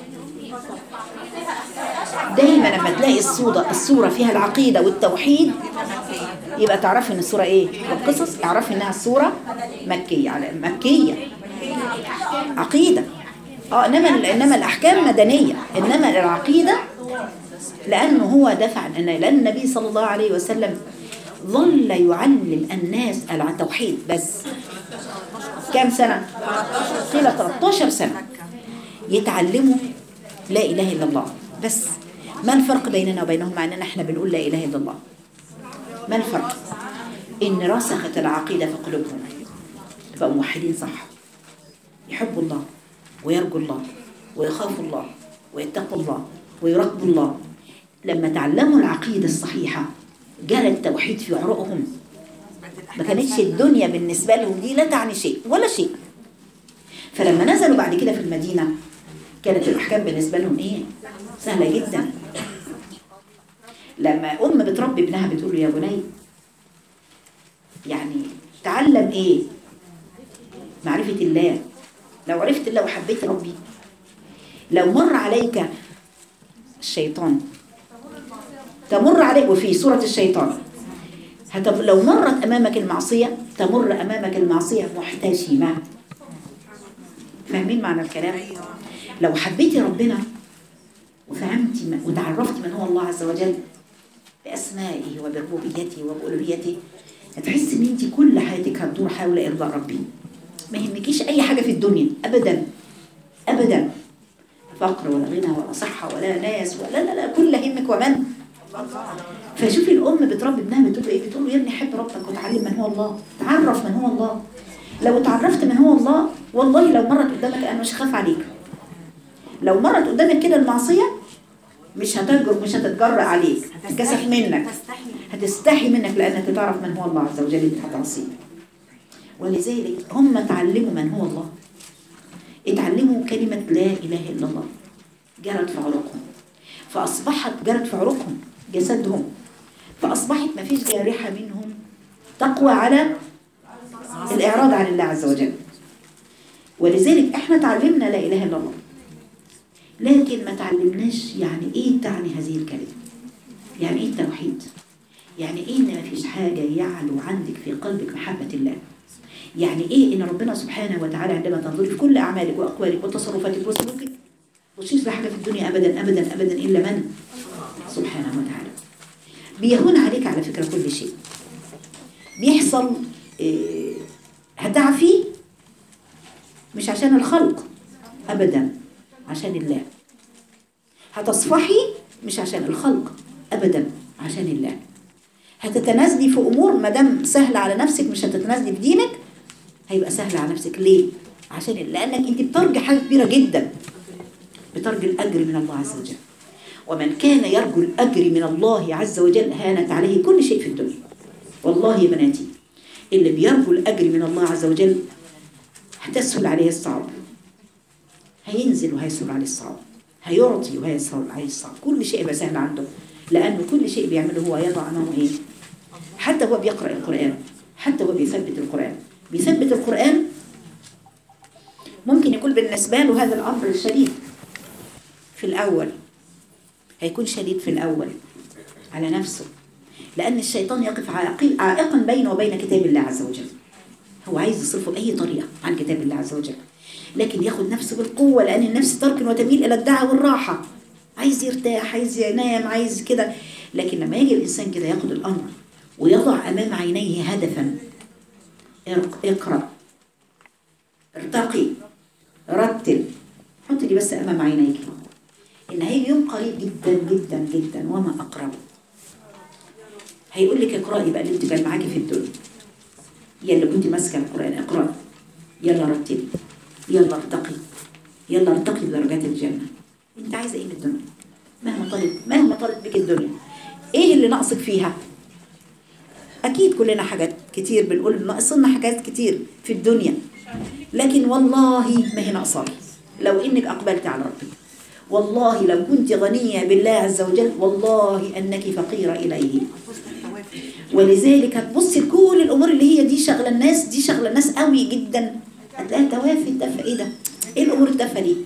دايما لما تلاقي الصورة الصورة فيها العقيدة والتوحيد يبقى تعرفي ان الصورة ايه والقصص اعرفي انها الصورة مكية على مكية عقيدة اه انما انما الاحكام مدنية انما العقيدة لانه هو دفع ان لان النبي صلى الله عليه وسلم ظل يعلم الناس التوحيد بس كام سنة؟ قيل 13 سنة يتعلموا لا إله إلا الله بس ما الفرق بيننا وبينهم مع أننا احنا بنقول لا إله إلا الله ما الفرق؟ إن رسخت العقيدة في قلوبهم يبقوا موحدين صح يحبوا الله ويرجوا الله ويخافوا الله ويتقوا الله ويراقبوا الله لما تعلموا العقيدة الصحيحة جرى التوحيد في عروقهم ما كانتش الدنيا بالنسبة لهم دي لا تعني شيء ولا شيء فلما نزلوا بعد كده في المدينة كانت الأحكام بالنسبة لهم إيه سهلة جدا لما أم بتربي ابنها بتقول له يا بني يعني تعلم إيه معرفة الله لو عرفت الله وحبيت ربي لو مر عليك الشيطان تمر عليك وفي سورة الشيطان هتب... لو مرت أمامك المعصية تمر أمامك المعصية محتشمة فاهمين معنى الكلام لو حبيتي ربنا وفهمتي م- وتعرفت من هو الله عز وجل بأسمائه وبربوبيته وبألوهيته هتحس ان انت كل حياتك هتدور حول ارضاء ربي ما يهمكيش اي حاجة في الدنيا ابدا ابدا فقر ولا غنى ولا صحة ولا ناس ولا لا لا كل همك ومن فشوفي الام بتربي ابنها بتقول له ايه بتقول له يا ابني حب ربك وتعلم من هو الله تعرف من هو الله لو تعرفت من هو الله والله لو مرت قدامك انا مش هخاف عليك لو مرت قدامك كده المعصيه مش هتجر مش هتتجرأ عليك هتكسف منك تستحي هتستحي منك لانك تعرف من هو الله عز وجل اللي هتعصيه ولذلك هم تعلموا من هو الله اتعلموا كلمة لا إله إلا الله جرت في عروقهم فأصبحت جرت في عروقهم جسدهم فأصبحت ما فيش جارحة منهم تقوى على الإعراض عن الله عز وجل ولذلك احنا تعلمنا لا إله إلا الله لكن ما تعلمناش يعني ايه تعني هذه الكلمة يعني ايه التوحيد يعني ايه ان ما فيش حاجة يعلو عندك في قلبك محبة الله يعني ايه ان ربنا سبحانه وتعالى عندما تنظري في كل اعمالك واقوالك وتصرفاتك وسلوكك مش يصلح حاجة في الدنيا ابدا ابدا ابدا الا من سبحانه وتعالى بيهون عليك على فكرة كل شيء بيحصل إيه هتعفي مش عشان الخلق ابدا عشان الله هتصفحي مش عشان الخلق ابدا عشان الله هتتنازلي في امور ما دام سهله على نفسك مش هتتنازلي في دينك هيبقى سهل على نفسك ليه عشان لانك انت بترجي حاجه كبيره جدا بترجي الاجر من الله عز وجل ومن كان يرجو الاجر من الله عز وجل هانت عليه كل شيء في الدنيا والله يا بناتي اللي بيرجو الاجر من الله عز وجل هتسهل عليه الصعب هينزل وهيسهل عليه الصعب هيعطي وهيسهل عليه الصعب كل شيء يبقى سهل عنده لأنه كل شيء بيعمله هو يضع أمامه إيه حتى هو بيقرأ القرآن حتى هو بيثبت القرآن بيثبت القرآن ممكن يكون بالنسبة له هذا الأمر شديد في الأول هيكون شديد في الأول على نفسه لأن الشيطان يقف عائقي- عائقا بينه وبين كتاب الله عز وجل هو عايز يصرفه بأي طريقة عن كتاب الله عز وجل لكن ياخد نفسه بالقوة لأن النفس تركن وتميل إلى الدعوة والراحة عايز يرتاح عايز ينام عايز كده لكن لما يجي الإنسان كده ياخد الأمر ويضع أمام عينيه هدفا اق- اقرأ ارتقي رتل حط لي بس أمام عينيك إن هيجي يوم قريب جدا جدا جدا وما أقربه هيقول لك اقرأي بقى اللي انت كان معاكي في الدنيا يا اللي كنت ماسكه القرآن اقرأي يلا رتلي يلا ارتقي يلا ارتقي بدرجات الجنة انت عايزة ايه من الدنيا مهما طلب مهما طلب بك الدنيا ايه اللي ناقصك فيها اكيد كلنا حاجات كتير بنقول ناقصنا حاجات كتير في الدنيا لكن والله ما هي ناقصاك لو انك اقبلت على ربك والله لو كنت غنية بالله عز وجل والله انك فقيرة اليه ولذلك هتبصي لكل الامور اللي هي دي شغله الناس دي شغله الناس قوي جدا هتلاقيها توافه تافهه ايه ده ايه الامور التافهه دي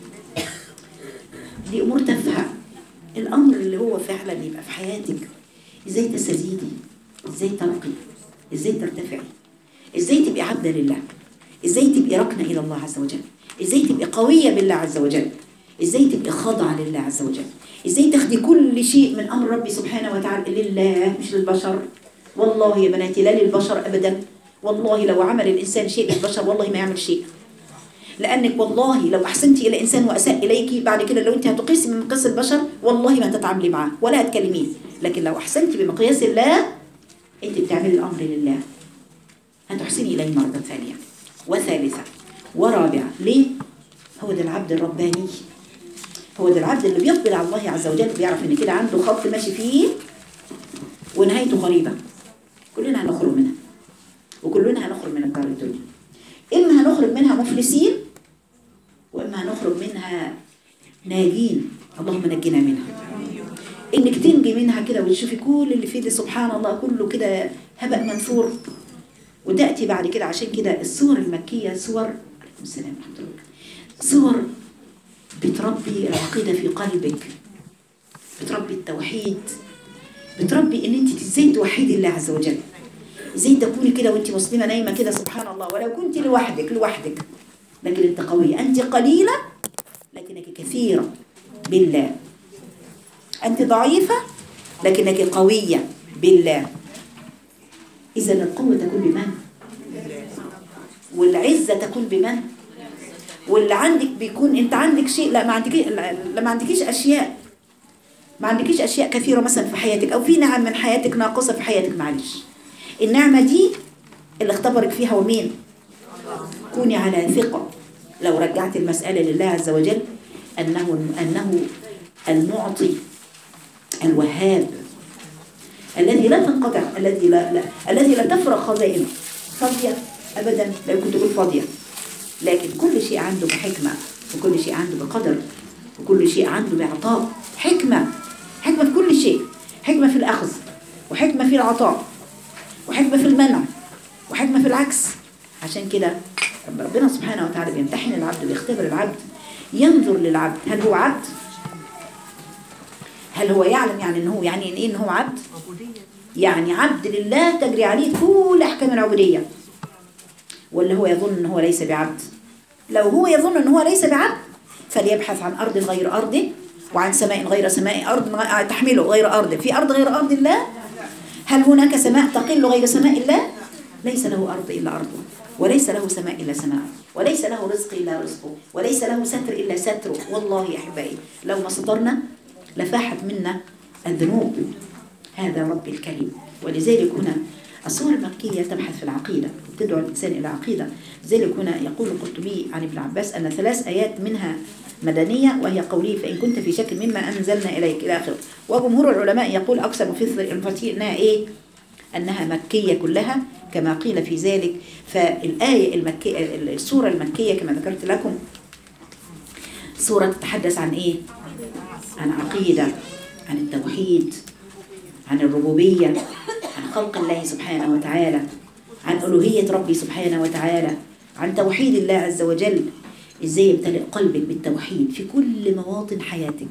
دي امور تافهه الامر اللي هو فعلا يبقى في حياتك ازاي تستزيدي ازاي ترقي ازاي ترتفعي ازاي تبقي عبده لله ازاي تبقي ركنه الى الله عز وجل ازاي تبقي قويه بالله عز وجل ازاي تبقي خاضعه لله عز وجل ازاي تاخدي كل شيء من امر ربي سبحانه وتعالى لله مش للبشر والله يا بناتي لا للبشر ابدا والله لو عمل الانسان شيء للبشر والله ما يعمل شيء لانك والله لو احسنتي الى انسان واساء اليك بعد كده لو انت هتقيسي من مقياس البشر والله ما تتعاملي معاه ولا هتكلميه لكن لو احسنتي بمقياس الله انت بتعملي الامر لله هتحسني اليه مره ثانيه وثالثه ورابعه ليه هو ده العبد الرباني هو ده العبد اللي بيقبل على الله عز وجل بيعرف ان كده عنده خط ماشي فيه ونهايته غريبه كلنا هنخرج منها وكلنا هنخرج من الدار الدنيا اما هنخرج منها مفلسين واما هنخرج منها ناجين اللهم نجنا منها انك تنجي منها كده وتشوفي كل اللي فيه ده سبحان الله كله كده هبأ منثور وتأتي بعد كده عشان كده الصور المكية صور عليكم السلام ورحمة الله صور بتربي العقيدة في قلبك بتربي التوحيد بتربي ان انت ازاي توحدي الله عز وجل ازاي تكوني كده وانت مسلمه نايمه كده سبحان الله ولو كنت لوحدك لوحدك لكن انت قويه انت قليله لكنك كثيره بالله انت ضعيفه لكنك قويه بالله اذا القوه تكون بمن والعزه تكون بمن واللي عندك بيكون انت عندك شيء لا ما عندكيش لا لا ما عندكيش اشياء ما عندكيش اشياء كثيره مثلا في حياتك او في نعم من حياتك ناقصه في حياتك معلش النعمه دي اللي اختبرك فيها هو مين كوني على ثقه لو رجعت المساله لله عز وجل انه انه المعطي الوهاب الذي لا تنقطع الذي لا, لا الذي لا تفرغ خزائنه فاضيه ابدا لا كنت تقول فاضيه لكن كل شيء عنده بحكمه وكل شيء عنده بقدر وكل شيء عنده بعطاء حكمه حكمه في كل شيء حكمه في الاخذ وحكمه في العطاء وحكمه في المنع وحكمه في العكس عشان كده ربنا سبحانه وتعالى بيمتحن العبد ويختبر العبد ينظر للعبد هل هو عبد هل هو يعلم يعني ان هو يعني ايه ان هو عبد يعني عبد لله تجري عليه كل احكام العبوديه ولا هو يظن ان هو ليس بعبد لو هو يظن ان هو ليس بعبد فليبحث عن ارض غير ارضه وعن سماء غير سماء ارض غ- تحمله غير ارضه في ارض غير ارض الله هل هناك سماء تقل غير سماء الله ليس له ارض الا ارضه وليس له سماء الا سماء وليس له رزق الا رزقه وليس له ستر الا ستره والله يا احبائي لو ما سترنا لفاحت منا الذنوب هذا رب الكريم ولذلك هنا الصور المكية تبحث في العقيدة تدعو الإنسان إلى عقيدة لذلك هنا يقول القرطبي عن ابن عباس أن ثلاث آيات منها مدنية وهي قوله فإن كنت في شك مما أنزلنا إليك إلى آخره وجمهور العلماء يقول أكثر مفسر المفسرين أنها إيه أنها مكية كلها كما قيل في ذلك فالآية المكية السورة المكية كما ذكرت لكم سورة تتحدث عن إيه عن عقيدة عن التوحيد عن الربوبية عن خلق الله سبحانه وتعالى عن ألوهية ربي سبحانه وتعالى عن توحيد الله عز وجل ازاي يمتلئ قلبك بالتوحيد في كل مواطن حياتك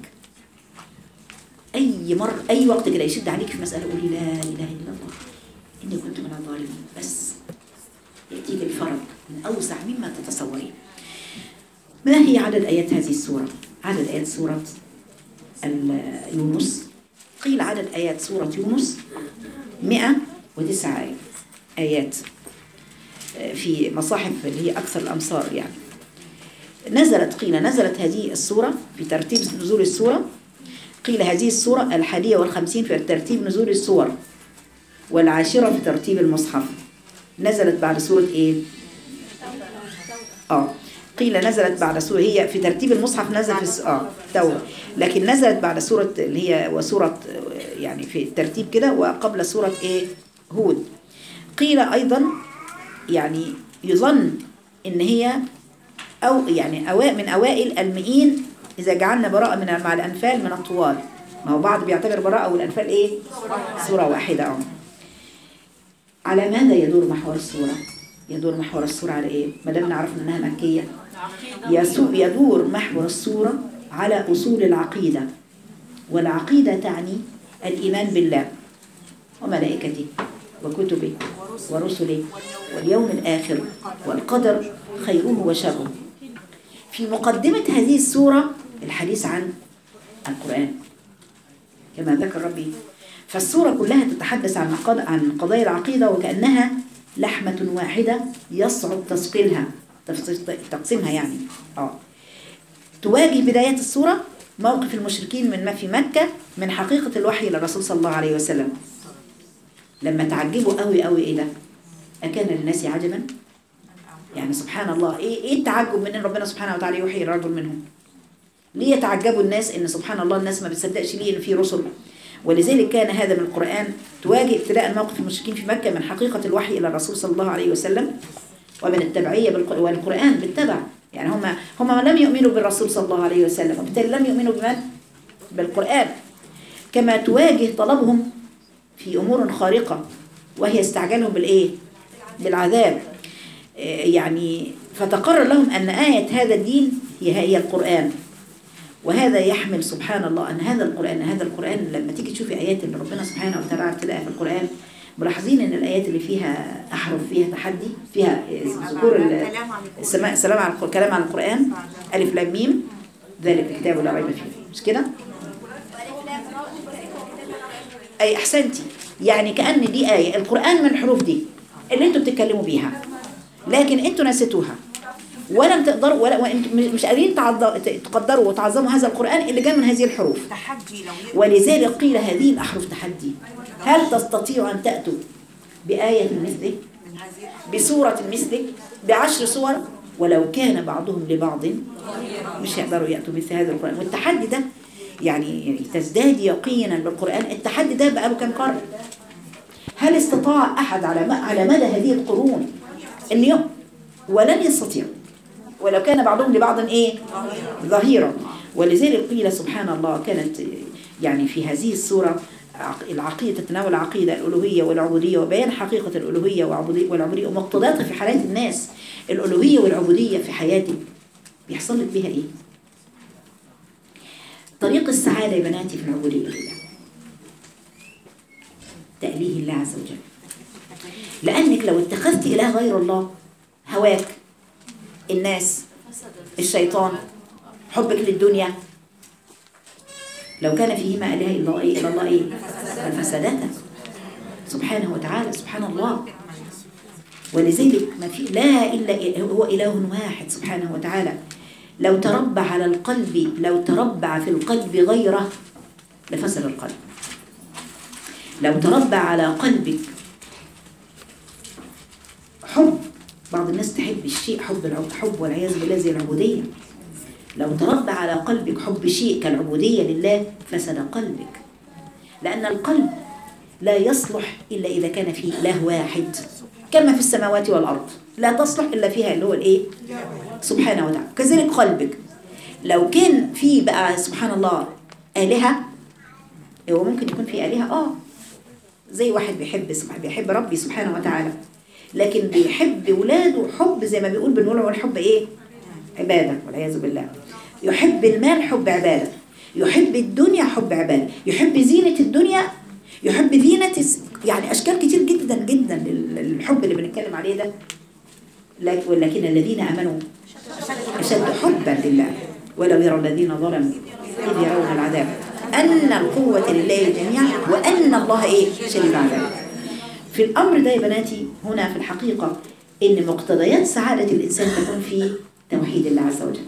اي مر اي وقت كده يشد عليك في مساله قولي لا اله الا الله اني كنت من الظالمين بس ياتيك الفرج من اوسع مما تتصورين ما هي عدد ايات هذه السوره عدد ايات سوره ال- يونس قيل عدد ايات سوره يونس 109 ايات في مصاحف اللي هي أكثر الأمصار يعني نزلت قيل نزلت هذه السورة في ترتيب نزول السورة قيل هذه السورة الحادية والخمسين في ترتيب نزول السور والعاشرة في ترتيب المصحف نزلت بعد سورة إيه؟ آه قيل نزلت بعد سورة هي في ترتيب المصحف نزل في الس- آه توبة لكن نزلت بعد سورة اللي هي وسورة آه، يعني في الترتيب كده وقبل سورة إيه؟ هود قيل أيضا يعني يظن ان هي او يعني أوا من اوائل المئين اذا جعلنا براءة من مع الانفال من الطوال ما هو بعض بيعتبر براءة والانفال ايه سورة واحدة اه على ماذا يدور محور السورة يدور محور السورة على ايه ما دام عرفنا انها مكية يسو- يدور محور السورة على اصول العقيدة والعقيدة تعني الايمان بالله وملائكته وكتبه ورسله واليوم الآخر والقدر خيره وشره في مقدمة هذه السورة الحديث عن القرآن كما ذكر ربي فالسورة كلها تتحدث عن قض- عن قضايا العقيدة وكأنها لحمة واحدة يصعب تثقيلها تفصيل- تقسيمها يعني اه تواجه بداية السورة موقف المشركين من ما في مكة من حقيقة الوحي للرسول صلى الله عليه وسلم لما تعجبوا قوي قوي ايه ده أكان للناس عجبا يعني سبحان الله ايه ايه التعجب من ان ربنا سبحانه وتعالى يوحي الرجل منهم ليه يتعجبوا الناس ان سبحان الله الناس ما بتصدقش ليه ان في رسل ولذلك كان هذا من القرآن تواجه ابتداء موقف المشركين في مكة من حقيقة الوحي إلى الرسول صلى الله عليه وسلم ومن التبعية بالق- والقرآن بالتبع يعني هم هم لم يؤمنوا بالرسول صلى الله عليه وسلم وبالتالي لم يؤمنوا بمن؟ بالقرآن كما تواجه طلبهم في أمور خارقة وهي استعجالهم بالإيه؟ بالعذاب إيه يعني فتقرر لهم أن آية هذا الدين هي هي القرآن وهذا يحمل سبحان الله أن هذا القرآن هذا القرآن لما تيجي تشوفي آيات اللي ربنا سبحانه وتعالى تلاقيها في القرآن ملاحظين أن الآيات اللي فيها أحرف فيها تحدي فيها ذكور ال- كلام عن القرآن. السماء سلام على الق- كلام على القرآن ألف لام ميم ذلك الكتاب لا ريب فيه مش كده؟ أي أحسنتي يعني كأن دي آية القرآن من الحروف دي اللي انتوا بتتكلموا بيها لكن انتوا نسيتوها ولم تقدروا ولا وانتوا مش قادرين تعض- تقدروا وتعظموا هذا القرآن اللي جاء من هذه الحروف تحدي لو يقدر ولذلك قيل هذه الأحرف تحدي هل تستطيع أن تأتوا بآية مثله من هذه بسورة مثله بعشر صور ولو كان بعضهم لبعض مش هيقدروا يأتوا مثل هذا القرآن والتحدي ده يعني يعني تزداد يقينا بالقرآن التحدي ده بقاله كم قرن هل استطاع أحد على م- على مدى هذه القرون أن يؤ ولن يستطيع ولو كان بعضهم لبعض إيه ظهيرا ولذلك قيل سبحان الله كانت يعني في هذه السورة عق- العقيدة تتناول العقيدة الألوهية والعبودية وبيان حقيقة الألوهية والعبودية والعبودية ومقتضياتها في حياة الناس الألوهية والعبودية في حياتك بيحصل لك بها إيه؟ طريق السعادة يا بناتي في العبودية لله تأليه الله عز وجل لأنك لو اتخذت إله غير الله هواك الناس الشيطان حبك للدنيا لو كان فيهما آلهة إلا الله إيه إلا الله إيه لفسدتا سبحانه وتعالى سبحان الله ولذلك ما في لا إلا إله- هو إله واحد سبحانه وتعالى لو تربع على القلب لو تربع في القلب غيره لفسد القلب لو تربع على قلبك حب بعض الناس تحب الشيء حب العب حب والعياذ بالله زي العبودية لو تربى على قلبك حب شيء كالعبودية لله فسد قلبك لأن القلب لا يصلح إلا إذا كان فيه إله واحد كما في السماوات والأرض لا تصلح إلا فيها اللي هو الإيه سبحانه وتعالى كذلك قلبك لو كان في بقى سبحان الله آلهة هو ممكن يكون في آلهة آه زي واحد بيحب سبحانه بيحب ربي سبحانه وتعالى لكن بيحب ولاده حب زي ما بيقول بنقول هو الحب ايه عبادة والعياذ بالله يحب المال حب عبادة يحب الدنيا حب عبادة يحب زينة الدنيا يحب زينة الس- يعني أشكال كتير جدا جدا لل- للحب اللي بنتكلم عليه ده لكن ولكن الذين آمنوا أشد حبا لله ولو يرى الذين ظلموا إذ يرون العذاب أن القوة لله جميعا وأن الله إيه شديد العذاب في الأمر ده يا بناتي هنا في الحقيقة إن مقتضيات سعادة الإنسان تكون في توحيد الله عز وجل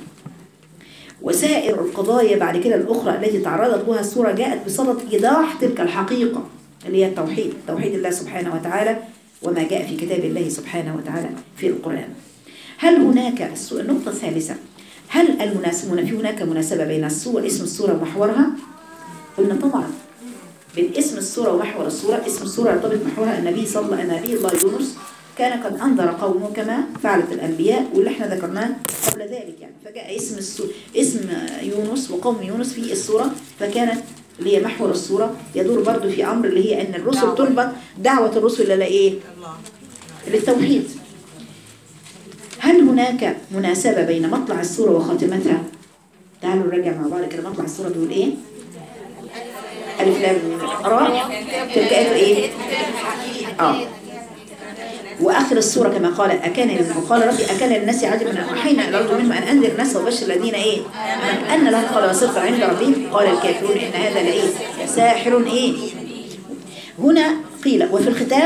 وسائر القضايا بعد كده الأخرى التي تعرضت لها السورة جاءت بصدد إيضاح تلك الحقيقة اللي هي التوحيد توحيد الله سبحانه وتعالى وما جاء في كتاب الله سبحانه وتعالى في القرآن هل هناك السو- النقطة الثالثة هل المناسبون في هناك مناسبة بين السورة اسم السورة ومحورها؟ قلنا طبعا بين اسم السورة ومحور السورة اسم السورة يرتبط محورها النبي صلى الله النبي الله يونس كان قد أنذر قومه كما فعلت الأنبياء واللي احنا ذكرناه قبل ذلك يعني فجاء اسم السو... اسم يونس وقوم يونس في السورة فكانت اللي هي محور السورة يدور برضو في أمر اللي هي أن الرسل تربط دعوة الرسل إلى إيه؟ للتوحيد هل هناك مناسبة بين مطلع السورة وخاتمتها؟ تعالوا نراجع مع بعض كده مطلع السورة بيقول إيه؟ ألف لام ميم راء تلك آية إيه؟ آه واخر السوره كما قال اكان وقال ربي اكان للناس عجبا ان اوحينا الى رجل منهم ان انذر الناس وبشر الذين ايه ان لهم قال صدق عند ربهم قال الكافرون ان هذا لايه ساحر ايه هنا قيل وفي الختام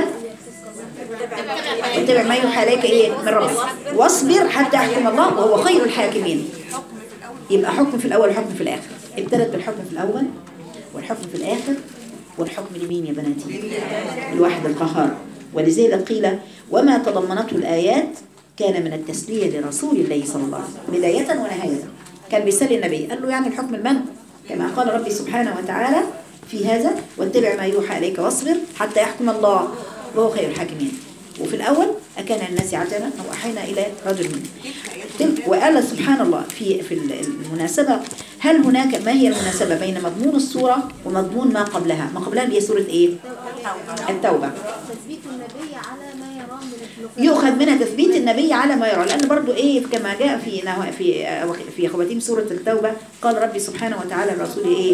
واتبع ما يوحى اليك ايه من ربك واصبر حتى يحكم الله وهو خير الحاكمين يبقى حكم في الاول وحكم في الاخر ابتدت بالحكم في الاول والحكم في الاخر والحكم لمين يا بناتي الواحد القهار ولذلك قيل وما تضمنته الآيات كان من التسلية لرسول الله صلى الله عليه وسلم بداية ونهاية كان بيسلي النبي قال له يعني الحكم المن كما قال ربي سبحانه وتعالى في هذا واتبع ما يوحى إليك واصبر حتى يحكم الله وهو خير الحاكمين وفي الأول أكان الناس عجبا أو أحينا إلى رجل منهم تلك- وقال سبحان الله في في المناسبة هل هناك ما هي المناسبة بين مضمون السورة ومضمون ما قبلها ما قبلها اللي هي سورة إيه التوبة تثبيت النبي على ما يراه من الخلق يؤخذ منها تثبيت النبي على ما يرى لأن برضو إيه كما جاء في نهو- في في خواتيم سورة التوبة قال ربي سبحانه وتعالى الرسول إيه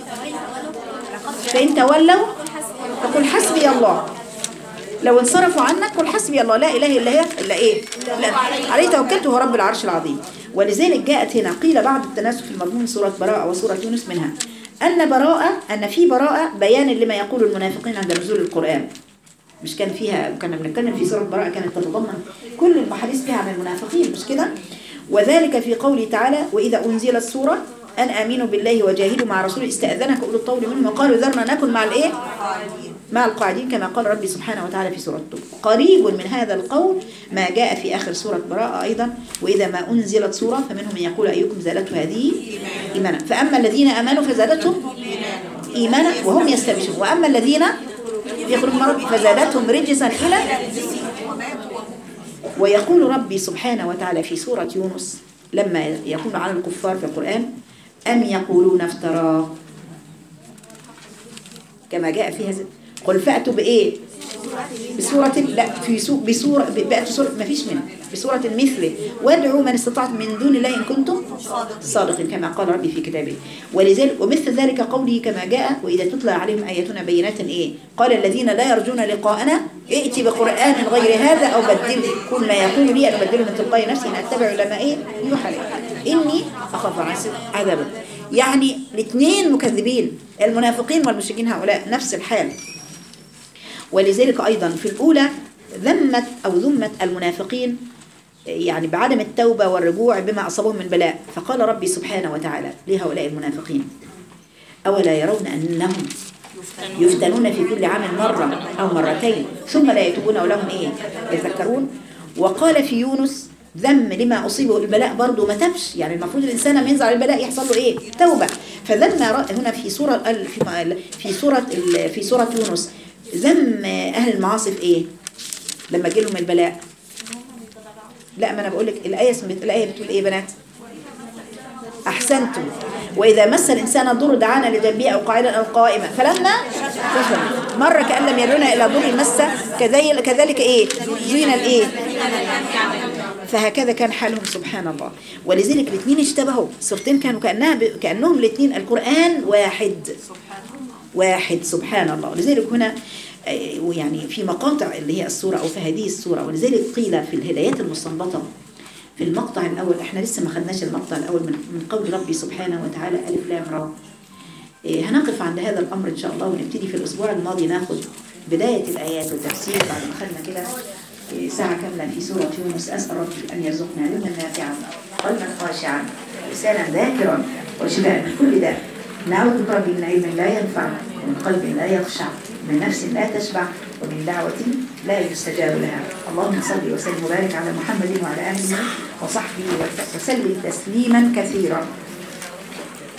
فإن تولوا فقل حسبي الله لو انصرفوا عنك قل حسبي الله لا إله إلا هي إلا إيه لا عليه توكلت هو رب العرش العظيم ولذلك جاءت هنا قيل بعد التناسب في المضمون سورة براءة وسورة يونس منها أن براءة أن في براءة بيان لما يقول المنافقين عند نزول القرآن مش كان فيها كنا بنتكلم في سورة براءة كانت تتضمن كل المحاديث فيها عن المنافقين مش كده وذلك في قوله تعالى وإذا أنزلت سورة أن آمنوا بالله وجاهدوا مع رسوله استأذنك أولو الطول منهم وقالوا ذرنا نكن مع الإيه مع القاعدين كما قال ربي سبحانه وتعالى في سورة الطور قريب من هذا القول ما جاء في آخر سورة براءة أيضا وإذا ما أنزلت سورة فمنهم من يقول أيكم زادته هذه إيمانا فأما الذين آمنوا فزادتهم إيمانا وهم يستبشرون وأما الذين يخرج مرض فزادتهم رجسا إلى ويقول ربي سبحانه وتعالى في سورة يونس لما يكون على الكفار في القرآن أم يقولون افتراه كما جاء في هذا قل فأتوا بإيه بسورة لا في سو بسورة بأتوا سورة ما فيش منها بسورة مثله وادعوا من استطعتم من دون الله إن كنتم صادقين كما قال ربي في كتابه ولذلك ومثل ذلك قوله كما جاء وإذا تتلى عليهم آياتنا بينات إيه قال الذين لا يرجون لقاءنا ائت بقرآن غير هذا أو بدله كل ما يقول لي أن أبدله من تلقاء نفسي أن أتبع لما إيه يوحى لي إني أخاف عذابا يعني الاثنين مكذبين المنافقين والمشركين هؤلاء نفس الحال ولذلك أيضا في الأولى ذمت أو ذمت المنافقين يعني بعدم التوبة والرجوع بما أصابهم من بلاء فقال ربي سبحانه وتعالى لهؤلاء المنافقين أولا يرون أنهم يفتنون في كل عام مرة أو مرتين ثم لا يتوبون ولهم إيه يذكرون وقال في يونس ذم لما أصيبه البلاء برضه ما تبش يعني المفروض الإنسان لما ينزل على البلاء يحصل له إيه توبة فذم هنا في سورة في في سورة في سورة يونس ذم أهل المعاصي في إيه لما جه لهم البلاء لا ما أنا بقول لك الآية اسمت الآية بتقول إيه يا بنات أحسنتم وإذا مس الإنسان ضر دعانا لجنبه أو قاعدا أو قائما فلما مر كأن لم يرنا إلى ضر مس كذلك كذلك إيه زين الإيه فهكذا كان حالهم سبحان الله ولذلك الاثنين اشتبهوا صورتين كانوا كأنها ب... كأنهم الاثنين القرآن واحد واحد سبحان الله لذلك هنا آه، ويعني في مقاطع اللي هي السورة أو في هذه السورة ولذلك قيل في الهدايات المستنبطة في المقطع الأول احنا لسه ما خدناش المقطع الأول من, من قول ربي سبحانه وتعالى ألف لام را إيه، هنقف عند هذا الأمر إن شاء الله ونبتدي في الأسبوع الماضي ناخد بداية الآيات والتفسير بعد ما خدنا كده إيه، ساعة كاملة في سورة يونس أسأل ربي أن يرزقنا علما نافعا قلبا خاشعا لسانا ذاكرا وشفاء من كل داء نعوذ بك ربي من علم لا ينفع ومن قلب لا يخشع من نفس لا تشبع ومن دعوة لا يستجاب لها اللهم صل وسلم وبارك على محمد وعلى آله وصحبه وسلم تسليما كثيرا